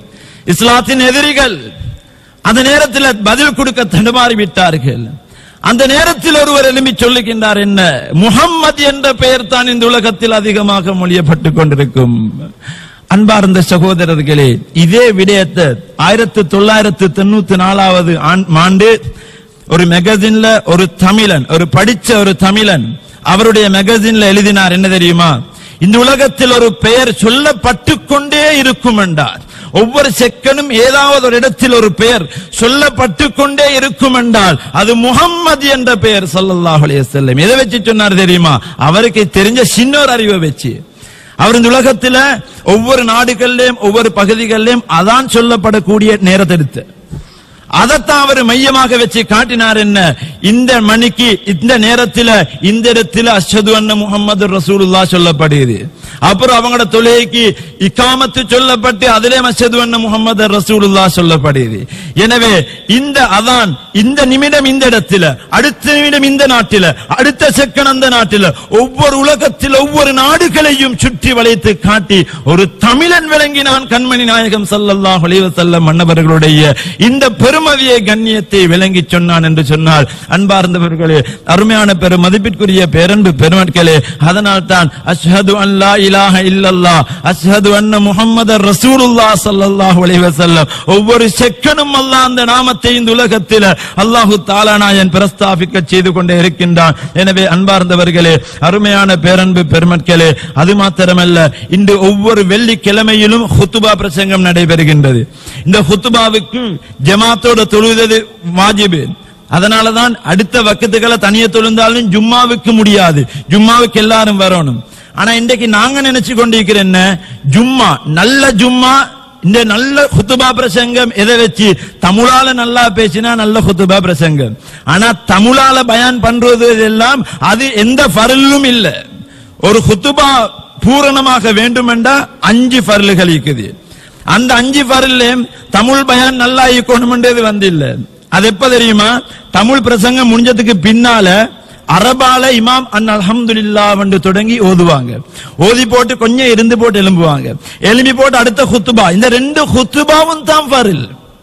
இஸ்லாத்தின் எதிரிகள் அந்த நேரத்தில் பதில் கொடுக்க தடுமாறி விட்டார்கள் அந்த நேரத்தில் ஒருவர் எழும்பி சொல்லுகின்றார் என்ன முஹம்மது என்ற பெயர் தான் இந்த உலகத்தில் அதிகமாக மொழியப்பட்டுக் கொண்டிருக்கும் அன்பார்ந்த சகோதரர்களே இதே விடயத்தை ஆயிரத்தி தொள்ளாயிரத்தி தொண்ணூத்தி நாலாவது ஆண்- ஆண்டு ஒரு மேகசின்ல ஒரு தமிழன் ஒரு படிச்ச ஒரு தமிழன் அவருடைய மேகசின்ல எழுதினார் என்ன தெரியுமா இந்த உலகத்தில் ஒரு பெயர் சொல்லப்பட்டு கொண்டே இருக்கும் என்றார் ஒவ்வொரு செக்கனும் ஏதாவது ஒரு இடத்தில் ஒரு பெயர் சொல்லப்பட்டு கொண்டே இருக்கும் என்றால் அது முகம்மது என்ற பெயர் ஸல்லல்லாஹு அலைஹி வஸல்லம் எதை வச்சு சொன்னார் தெரியுமா அவருக்கு தெரிஞ்ச சின்ன ஒரு அறிவை வச்சு அவர் இந்த உலகத்துல ஒவ்வொரு நாடுகளிலும் ஒவ்வொரு பகுதிகளிலும் அதான் சொல்லப்படக்கூடிய நேரத்தை எடுத்து அதைத்தான் அவர் மையமாக வச்சு காட்டினார் என்ன இந்த மணிக்கு இந்த நேரத்துல இந்த இடத்துல அஷ்ஹது அன்ன முஹம்மது ரசூலுல்லா சொல்லப்படுது அப்புறம் அவங்களோட தொழுகைக்கு இக்காமத்து சொல்லப்பட்டு அதிலே அஷ்ஹது அன்ன முஹம்மது ரசூலுல்லா சொல்லப்படுது எனவே இந்த அதான் இந்த நிமிடம் இந்த இடத்துல அடுத்த நிமிடம் இந்த நாட்டில அடுத்த செக்கன் அந்த நாட்டில ஒவ்வொரு உலகத்தில் ஒவ்வொரு நாடுகளையும் சுற்றி வளைத்து காட்டி ஒரு தமிழன் விளங்கினான் கண்மணி நாயகம் ஸல்லல்லாஹு அலைஹி வஸல்லம் மன்னவர்களுடைய இந்த பெருமதியை கண்ணியத்தை விளங்கி சொன்னான் என்று சொன்னால் அன்பார்ந்தவர்களே அருமையான பெரும் மதிப்பிற்குரிய பேரன்பு பெருமக்களே அதனால் தான் அஷ்ஹது அல்லா இலாஹ இல்லல்லாஹ் அஷ்ஹது அன்ன முஹம்மதர் ரசூலுல்லாஹ் ஸல்லல்லாஹு அலைஹி வஸல்லம் ஒவ்வொரு செக்கனும் அல்லாஹ் அந்த நாமத்தை இந்த உலகத்தில் அல்லாஹு தாலா நாயன் பிரஸ்தாபிக்க செய்து கொண்டே இருக்கின்றான் எனவே அன்பார்ந்தவர்களே அருமையான பேரன்பு பெருமக்களே அது மாத்திரமல்ல இன்று ஒவ்வொரு வெள்ளிக்கிழமையிலும் ஹுத்துபா பிரசங்கம் நடைபெறுகின்றது இந்த ஹுத்துபாவுக்கு ஜமாத்தோட தொழுவது வாஜிபு அதனாலதான் அடுத்த வக்கத்துக்களை தனியே தொழுந்தாலும் ஜும்மாவுக்கு முடியாது ஜும்மாவுக்கு எல்லாரும் வரணும் ஆனா இன்றைக்கு நாங்க நினைச்சு கொண்டிருக்கிற என்ன ஜும்மா நல்ல ஜும்மா இந்த நல்ல ஹுத்துபா பிரசங்கம் எதை வச்சு தமிழால நல்லா பேசினா நல்ல ஹுத்துபா பிரசங்கம் ஆனா தமிழால பயான் பண்றது எல்லாம் அது எந்த ஃபரலும் இல்ல ஒரு ஹுத்துபா பூரணமாக வேண்டுமென்றா அஞ்சு ஃபரல்கள் இருக்குது அந்த அஞ்சு ஃபரல்லையும் தமிழ் பயான் நல்லா இருக்கணும்ன்றது வந்து இல்ல அது எப்ப தெரியுமா தமிழ் பிரசங்கம் முடிஞ்சதுக்கு பின்னால அரபால இமாம் அன் அல்ஹம்துலில்லா என்று தொடங்கி ஓதுவாங்க ஓதி போட்டு கொஞ்சம் இருந்து போட்டு எழும்புவாங்க எழும்பி போட்டு அடுத்த ஹுத்துபா இந்த ரெண்டு ஹுத்துபாவும் தான் ஃபரில்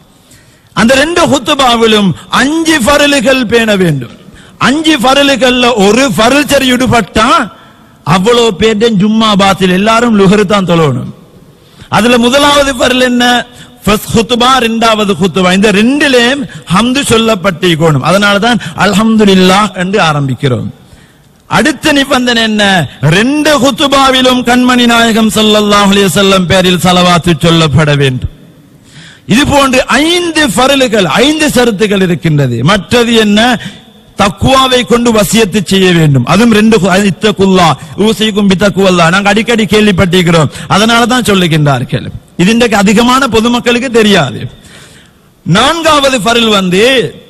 அந்த ரெண்டு ஹுத்துபாவிலும் அஞ்சு ஃபரலுகள் பேண வேண்டும் அஞ்சு ஃபரலுகள்ல ஒரு ஃபரல் சரி விடுபட்டா அவ்வளவு பேர் ஜும்மா பாத்தில் எல்லாரும் லுகரு தான் தொழணும் அதுல முதலாவது ஃபரல் என்ன ஃபர்ஸ்ட் ஹுத்துபா இரண்டாவது ஹுத்துபா இந்த ரெண்டிலேயும் ஹம்து சொல்லப்பட்டிருக்கணும் அதனால தான் அல்ஹம்துலில்லாஹ் என்று ஆரம்பிக்கிறோம் அடுத்த நிபந்தனை என்ன ரெண்டு ஹுத்துபாவிலும் கண்மணி நாயகம் ஸல்லல்லாஹு அலைஹி வஸல்லம் பேரில் ஸலவாத்து சொல்லப்பட வேண்டும் இது போன்று ஐந்து ஃபரலுகள் ஐந்து ஷரத்துகள் இருக்கின்றது மற்றது என்ன தக்குவாவை கொண்டு வசியத்து செய்ய வேண்டும் அதுவும் ரெண்டு கு- அது இத்தகுல்லா ஊசிக்கும் பித்தக்குவல்லா நாங்க அடிக்கடி கேள்விப்பட்டிருக்கிறோம் அதனால தான் சொல்லுகின்றார்கள் இது இன்றைக்கு அதிகமான பொதுமக்களுக்கு தெரியாது நான்காவது ஃபரல் வந்து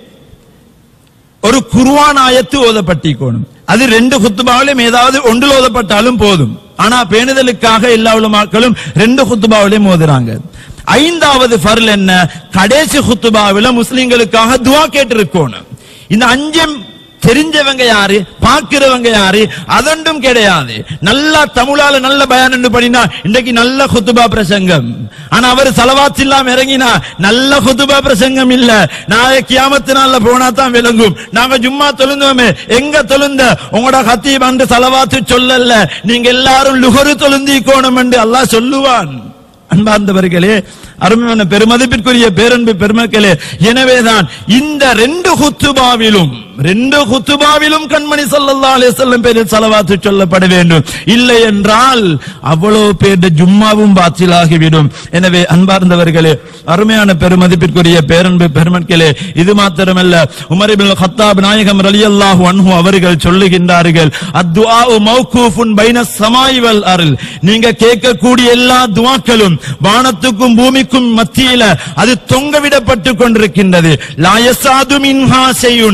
ஒரு குர்ஆன் ஆயத்து ஓதப்பட்டிருக்கணும் அது ரெண்டு குத்துபாவிலும் ஏதாவது ஒன்றில் ஓதப்பட்டாலும் போதும் ஆனா பேணுதலுக்காக எல்லா உலமாக்களும் ரெண்டு குத்துபாவிலையும் ஓதுறாங்க ஐந்தாவது ஃபர்ல் என்ன கடைசி குத்துபாவில முஸ்லிம்களுக்காக துவா கேட்டிருக்கணும் இந்த அஞ்சும் தெரிஞ்சவங்க யாரு பார்க்கிறவங்க யாரு அதொன்றும் கிடையாது நல்லா தமிழால நல்ல பயான் பண்ணினா இன்றைக்கு நல்ல குத்துபா பிரசங்கம் ஆனா அவர் சலவாத் இல்லாம இறங்கினா நல்ல குத்துபா பிரசங்கம் இல்ல நாளை கியாமத்து நாள்ல போனா தான் விளங்கும் நாங்க ஜும்மா தொழுந்தோமே எங்க தொழுந்த உங்களோட ஹத்தீப் அன்று சலவாத்து சொல்லல நீங்க எல்லாரும் லுகரு தொழுந்திக்கோணும் என்று அல்லாஹ் சொல்லுவான் அன்பார்ந்தவர்களே அருமையான பெருமதிப்பிற்குரிய பேரன்பு பெருமக்களே எனவேதான் இந்த ரெண்டு ஹுத்துபாவிலும் ரெண்டு ஹுத்துபாவிலும் கண்மணி ஸல்லல்லாஹு அலைஹி வஸல்லம் பேரில் ஸலவாத்து சொல்லப்பட வேண்டும் இல்லை என்றால் அவ்வளவு பேருடைய ஜும்மாவும் பாத்திலாகிவிடும் எனவே அன்பார்ந்தவர்களே அருமையான பெருமதிப்பிற்குரிய பேரன்பு பெருமக்களே இது மாத்திரமல்ல உமர் இப்னு கத்தாப் நாயகம் ரலியல்லாஹு அன்ஹு அவர்கள் சொல்லுகின்றார்கள் அத்துஆஉ மௌகூஃபுன் பைன ஸமாய் வல் அர்ல் நீங்க கேட்கக்கூடிய எல்லா துஆக்களும் வானத்துக்கும் பூமிக்கும் மத்தியில அது தொங்க விடப்பட்டு கொண்டிருக்கின்றது லா யஸாது மின்ஹா ஷையுன் அதில்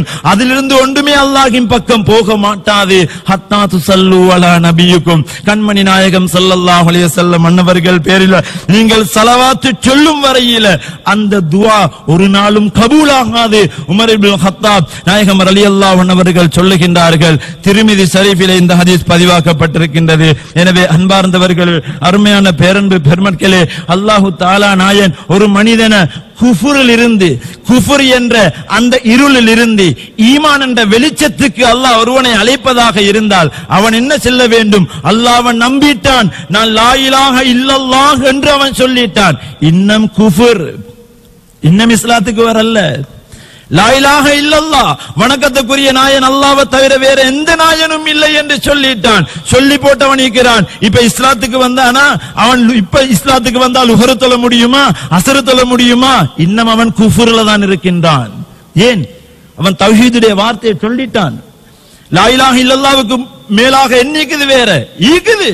அதிலிருந்து ஒன்றுமே அல்லாஹின் பக்கம் போக மாட்டாது ஹத்தா துசல்லு அலா நபியுக்கும் கண்மணி நாயகம் ஸல்லல்லாஹு அலைஹி வஸல்லம் அன்னவர்கள் பேரில் நீங்கள் ஸலவாத்து சொல்லும் வரையில அந்த துஆ ஒரு நாளும் கபூலாகாது உமர் இப்னு ஹத்தாப் நாயகம் ரலியல்லாஹு அன்ஹவர்கள் சொல்லுகின்றார்கள் திருமிதி ஷரீஃபிலே இந்த ஹதீஸ் பதிவாக்கப்பட்டிருக்கின்றது எனவே அன்பார்ந்தவர்கள் அருமையான பேரன்பு பெருமக்களே அல்லாஹு தாலா நாயன் ஒரு மனிதனை குஃபுரில் இருந்து குஃபுர் என்ற அந்த இருளில் இருந்து ஈமான் என்ற வெளிச்சத்துக்கு அல்லாஹ் ஒருவனை அழைப்பதாக இருந்தால் அவன் என்ன செல்ல வேண்டும் அல்லாஹ் அவன் நம்பிட்டான் நான் லாயிலாக இல்லல்லாஹ் என்று அவன் சொல்லிட்டான் இன்னும் குஃபுர் இன்னும் இஸ்லாத்துக்கு வரல்ல லாயிலாக இல்லல்லா வணக்கத்துக்குரிய நாயன் அல்லாவை தவிர வேற எந்த நாயனும் இல்லை என்று சொல்லிட்டான் சொல்லி போட்டவன் இருக்கிறான் இப்ப இஸ்லாத்துக்கு வந்தானா அவன் இப்ப இஸ்லாத்துக்கு வந்தால் உஹரு தொழ முடியுமா அசரு தொழ முடியுமா இன்னும் அவன் குஃபுர்ல தான் இருக்கின்றான் ஏன் அவன் தௌஹீதுடைய வார்த்தையை சொல்லிட்டான் லாயிலாக இல்லல்லாவுக்கு மேலாக என்னைக்குது வேற ஈக்குது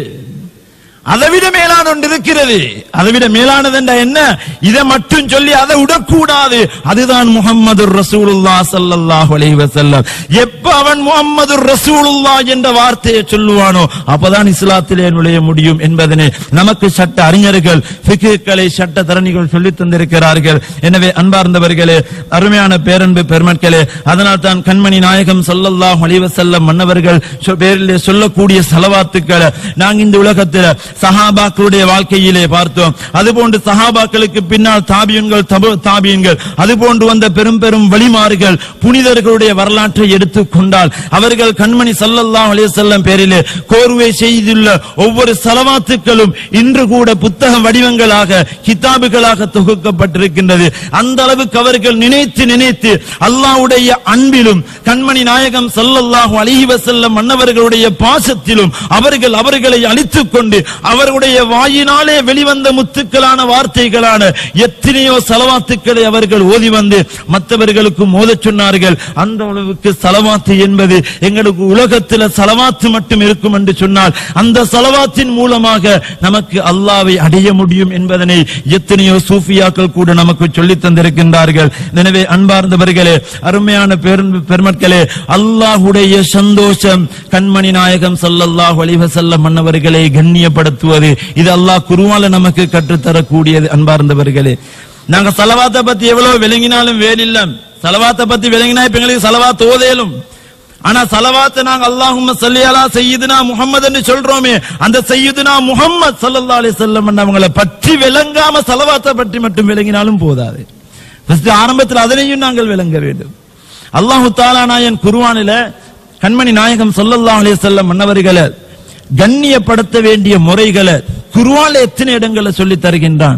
அதை விட மேலான ஒன்று இருக்கிறது அதை விட மேலானது என்றா என்ன இதை மட்டும் சொல்லி அதை விடக்கூடாது அதுதான் முகம்மது ரசூலுல்லா ஸல்லல்லாஹு அலைஹி வஸல்லம் எப்ப அவன் முகம்மது ரசூலுல்லா என்ற வார்த்தையை சொல்லுவானோ அப்பதான் இஸ்லாத்திலே நுழைய முடியும் என்பதனை நமக்கு சட்ட அறிஞர்கள் ஃபிக்ஹ்களை சட்ட தரணிகள் சொல்லித் தந்திருக்கிறார்கள் எனவே அன்பார்ந்தவர்களே அருமையான பேரன்பு பெருமக்களே அதனால் தான் கண்மணி நாயகம் ஸல்லல்லாஹு அலைஹி வஸல்லம் மன்னவர்கள் சொ- பேரிலே சொல்லக்கூடிய சலவாத்துக்களை நாங்க இந்த உலகத்தில் சஹாபாக்களுடைய வாழ்க்கையிலே பார்த்தோம் அதுபோன்று சஹாபாக்களுக்கு பின்னால் தாபியன்கள் தபு தாபியன்கள் அதுபோன்று வந்த பெரும் பெரும் வழிமாறுகள் புனிதர்களுடைய வரலாற்றை எடுத்துக் கொண்டால் அவர்கள் கண்மணி ஸல்லல்லாஹு அலைஹி வஸல்லம் பேரிலே கோர்வை செய்துள்ள ஒவ்வொரு சலவாத்துக்களும் இன்று கூட புத்தக வடிவங்களாக கிதாபுகளாக தொகுக்கப்பட்டிருக்கின்றது அந்த அளவுக்கு அவர்கள் நினைத்து நினைத்து அல்லாஹ்வுடைய அன்பிலும் கண்மணி நாயகம் ஸல்லல்லாஹு அலைஹி வஸல்லம் மன்னவர்களுடைய பாசத்திலும் அவர்கள் அவர்களை அழித்துக் கொண்டு அவர்களுடைய வாயினாலே வெளிவந்த முத்துக்களான வார்த்தைகளான எத்தனையோ சலவாத்துக்களை அவர்கள் ஓதி வந்து மற்றவர்களுக்கு மோதச் சொன்னார்கள் அந்த அளவுக்கு சலவாத்து என்பது எங்களுக்கு உலகத்தில் சலவாத்து மட்டும் இருக்கும் என்று சொன்னால் அந்த சலவாத்தின் மூலமாக நமக்கு அல்லாவை அடைய முடியும் என்பதனை எத்தனையோ சூஃபியாக்கள் கூட நமக்கு சொல்லித் தந்திருக்கின்றார்கள் எனவே அன்பார்ந்தவர்களே அருமையான பெரும் பெருமக்களே அல்லாஹுடைய சந்தோஷம் கண்மணி நாயகம் ஸல்லல்லாஹு அலைஹி வஸல்லம் மன்னவர்களை கண்ணியப்படுத்துவது இது அல்லாஹ் குருவால நமக்கு கற்றுத்தரக்கூடியது அன்பார்ந்தவர்களே நாங்க சலவாத்தை பத்தி எவ்வளவு விளங்கினாலும் வேலில்ல சலவாத்தை பத்தி விளங்கினா இப்ப எங்களுக்கு சலவாத் ஓதேலும் ஆனா சலவாத்தை நாங்க அல்லாஹும்ம ஸல்லி அலா சையீதுனா முஹம்மது என்று சொல்றோமே அந்த சையீதுனா முஹம்மது ஸல்லல்லாஹு அலைஹி வஸல்லம் அவங்களை பற்றி விளங்காம சலவாத்தை பற்றி மட்டும் விளங்கினாலும் போதாது ஃபர்ஸ்ட் ஆரம்பத்தில் அதனையும் நாங்கள் விளங்க வேண்டும் அல்லாஹு தாலா நாயன் குர்ஆனில கண்மணி நாயகம் ஸல்லல்லாஹு அலைஹி வஸல்லம் மன்னவர்களை கண்ணியப்படுத்த வேண்டிய முறைகளை குர்ஆன்ல எத்தனை இடங்களை சொல்லி தருகின்றான்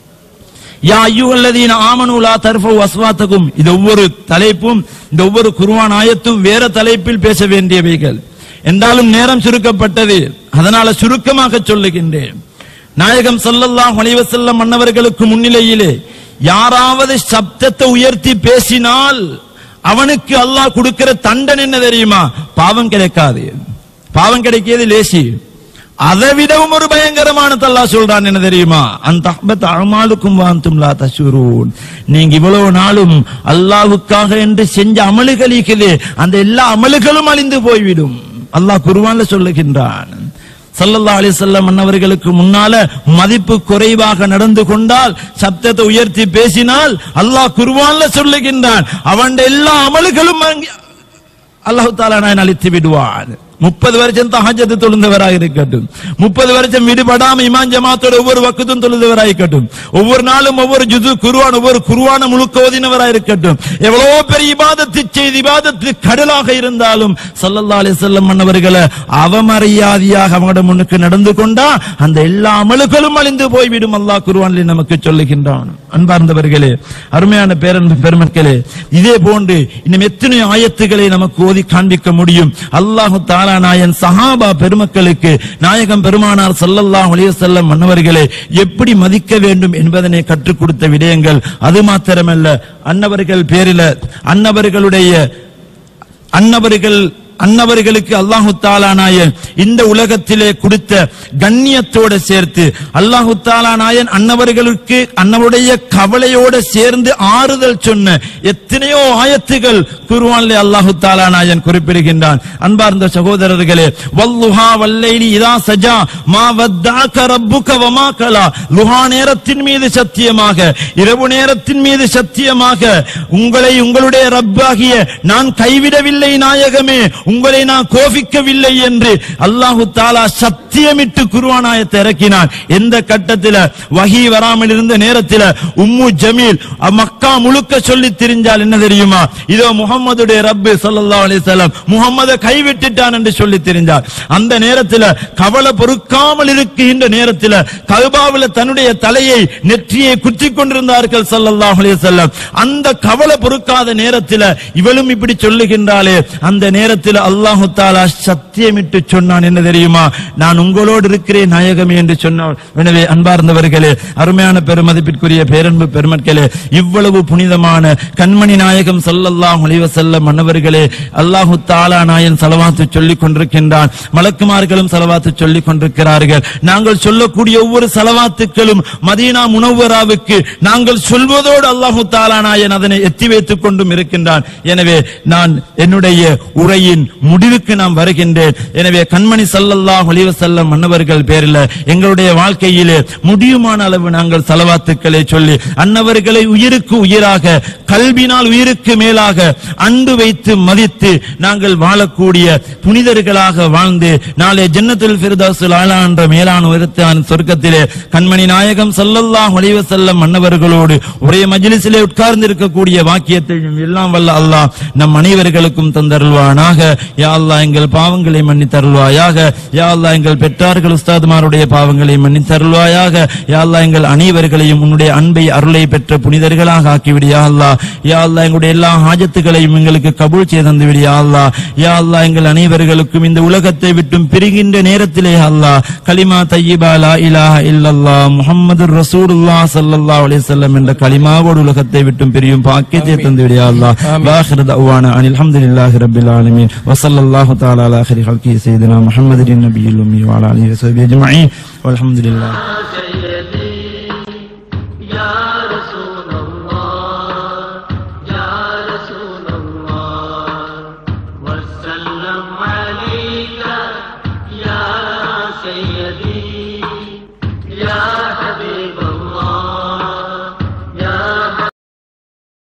யா ஐயுகல்லதீன ஆமனு லா தர்ஃபு அஸ்வாத்தகும் இது ஒவ்வொரு தலைப்பும் இந்த ஒவ்வொரு குர்ஆன் ஆயத்தும் வேற தலைப்பில் பேச வேண்டியவைகள் என்றாலும் நேரம் சுருக்கப்பட்டது அதனால சுருக்கமாக சொல்லுகின்றேன் நாயகம் ஸல்லல்லாஹு அலைஹி வஸல்லம் மன்னவர்களுக்கு முன்னிலையிலே யாராவது சப்தத்தை உயர்த்தி பேசினால் அவனுக்கு அல்லாஹ் கொடுக்கிற தண்டனை என்ன தெரியுமா பாவம் கிடைக்காது பாவம் கிடைக்கியது லேசி அதை விடவும் ஒரு பயங்கரமான அல்லாஹ் சொல்றான் என்ன தெரியுமா அந்த அஹ்பத் அமாலுக்கும் வாந்தும் லா தஷுரூன் நீங்க இவ்வளவு நாளும் அல்லாஹ்வுக்காக என்று செஞ்ச அமலுகள் இருக்குது அந்த எல்லா அமலுகளும் அழிந்து போய்விடும் அல்லாஹ் குர்ஆன்ல சொல்லுகின்றான் ஸல்லல்லாஹு அலைஹி வஸல்லம் அன்னவர்களுக்கு முன்னால மதிப்பு குறைவாக நடந்து கொண்டால் சப்தத்தை உயர்த்தி பேசினால் அல்லாஹ் குர்ஆன்ல சொல்லுகின்றான் அவன் எல்லா அமல்களும் அங்கே- அல்லாஹ் தாலா நான் அழித்து விடுவான் முப்பது வருஷம் தஹஜத்து தொழுந்தவராக இருக்கட்டும் முப்பது வருஷம் விடுபடாம இமாம் ஜமாத்தோட ஒவ்வொரு வக்கத்தும் தொழுந்தவராக இருக்கட்டும் ஒவ்வொரு நாளும் ஒவ்வொரு ஜுது குருவான் ஒவ்வொரு குருவான முழுக்க ஓதினவராக இருக்கட்டும் எவ்வளவோ பெரிய இபாதத்து செய்து இபாதத்து கடலாக இருந்தாலும் ஸல்லல்லாஹு அலைஹி வஸல்லம் மன்னவர்களை அவமரியாதையாக அவங்களோட முன்னுக்கு நடந்து கொண்டா அந்த எல்லா அமலுகளும் அழிந்து போய்விடும் அல்லாஹ் குர்ஆனில் நமக்கு சொல்லுகின்றான் அன்பார்ந்தவர்களே அருமையான பேரன்பு பெருமக்களே இதே போன்று இன்னும் எத்தனை ஆயத்துக்களை நமக்கு ஓதி காண்பிக்க முடியும் அல்லாஹு தாலா நாயன் சஹாபா பெருமக்களுக்கு நாயகம் பெருமானார் ஸல்லல்லாஹு அலைஹி வஸல்லம் மன்னவர்களை எப்படி மதிக்க வேண்டும் என்பதனை கற்றுக் கொடுத்த விடயங்கள் அது மாத்திரமல்ல அன்னவர்கள் பேரில அன்னவர்களுடைய அன்னவர்கள் அன்னவர்களுக்கு அல்லாஹு தாலானாயன் இந்த உலகத்திலே கொடுத்த கண்ணியத்தோட சேர்த்து அல்லாஹு தாலானாயன் அன்னவர்களுக்கு அன்னவருடைய கவலையோட சேர்ந்து ஆறுதல் சொன்ன எத்தனையோ ஆயத்துகள் குருவான்லே அல்லாஹு தாலானாயன் குறிப்பிடுகின்றான் அன்பார்ந்த சகோதரர்களே வல்லுஹா வல்லைலி இதா சஜா மா வத்தாக்க ரப்புக வமா கலா லுஹா நேரத்தின் மீது சத்தியமாக இரவு நேரத்தின் மீது சத்தியமாக உங்களை உங்களுடைய ரப்பாகிய நான் கைவிடவில்லை நாயகமே உங்களை நான் கோபிக்கவில்லை என்று அல்லாஹு தாலா சத்தியமிட்டு குருவானாயத்தை இறக்கினான் எந்த கட்டத்தில் வகி வராமல் இருந்த நேரத்தில் உம்மு ஜமீல் மக்கா முழுக்க சொல்லி திரிஞ்சால் என்ன தெரியுமா இதோ முகம்மதுடைய ரப்பு ஸல்லல்லாஹு அலைஹி வஸல்லம் முகம்மதை கைவிட்டுட்டான் என்று சொல்லி தெரிஞ்சார் அந்த நேரத்தில் கவலை பொறுக்காமல் இருக்கின்ற நேரத்தில் கல்பாவில் தன்னுடைய தலையை நெற்றியை குத்தி கொண்டிருந்தார்கள் ஸல்லல்லாஹு அலைஹி வஸல்லம் அந்த கவலை பொறுக்காத நேரத்தில் இவளும் இப்படி சொல்லுகின்றாளே அந்த நேரத்தில் அல்லாஹு தாலா சத்தியமிட்டு சொன்னான் என்ன தெரியுமா நான் உங்களோடு இருக்கிறேன் நாயகமே என்று சொன்னான் எனவே அன்பார்ந்தவர்களே அருமையான பெருமதிப்பிற்குரிய பேரன்பு பெருமக்களே இவ்வளவு புனிதமான கண்மணி நாயகம் ஸல்லல்லாஹு அலைஹி வஸல்லம் மன்னவர்களே அல்லாஹு தாலா நாயன் சலவாத்து சொல்லிக் கொண்டிருக்கின்றான் மலக்குமார்களும் சலவாத்து சொல்லிக் கொண்டிருக்கிறார்கள் நாங்கள் சொல்லக்கூடிய ஒவ்வொரு சலவாத்துக்களும் மதீனா முனவராவுக்கு நாங்கள் சொல்வதோடு அல்லாஹு தாலா நாயன் அதனை எத்தி வைத்துக் கொண்டும் இருக்கின்றான் எனவே நான் என்னுடைய உரையின் முடிவுக்கு நாம் வருகின்றேன் எனவே கண்மணி ஸல்லல்லாஹு அலைஹி வஸல்லம் மன்னவர்கள் பேரில் எங்களுடைய வாழ்க்கையிலே முடியுமான அளவு நாங்கள் சலவாத்துக்களை சொல்லி அன்னவர்களை உயிருக்கு உயிராக கல்வினால் உயிருக்கு மேலாக அன்பு வைத்து மதித்து நாங்கள் வாழக்கூடிய புனிதர்களாக வாழ்ந்து நாளை ஜன்னத்துல் ஃபிர்தௌஸுல் ஆலா என்ற மேலான உயரத்தான சொர்க்கத்திலே கண்மணி நாயகம் ஸல்லல்லாஹு அலைஹி வஸல்லம் மன்னவர்களோடு ஒரே மஜ்லிஸிலே உட்கார்ந்து இருக்கக்கூடிய வாக்கியத்தையும் எல்லாம் வல்ல அல்லாஹ் நம் அனைவர்களுக்கும் தந்தருள்வானாக யா அல்லாஹ் எங்கள் பாவங்களை மன்னித்தருள்வாயாக யா அல்லாஹ் எங்கள் பெற்றார்கள் உஸ்தாதுமாருடைய பாவங்களை மன்னித்தருள்வாயாக யா அல்லாஹ் எங்கள் அனைவர்களையும் உன்னுடைய அன்பை அருளை பெற்ற புனிதர்களாக ஆக்கிவிடு யா அல்லாஹ் யா அல்லாஹ் எங்களுடைய எல்லா ஹாஜத்துகளையும் எங்களுக்கு கபூல் செய்து தந்து விடு யா அல்லாஹ் யா அல்லாஹ் எங்கள் அனைவர்களுக்கும் இந்த உலகத்தை விட்டும் பிரிகின்ற நேரத்திலே யா அல்லாஹ் கலிமா தய்யிபா லா இலாஹ இல்லல்லாஹ் முஹம்மதுர் ரசூலுல்லாஹ் ஸல்லல்லாஹு அலைஹி வஸல்லம் என்ற கலிமாவோடு உலகத்தை விட்டும் பிரியும் பாக்கியத்தை தந்து விடு யா அல்லாஹ் வாஹிரு தஅவானா அனில் ஹம்துலில்லாஹி ரப்பில் ஆலமீன் வஸல்லல்லாஹு தஆலா அலா خير خلقه سيدنا محمد النبي الأمي وعلى آله وصحبه أجمعين والحمد لله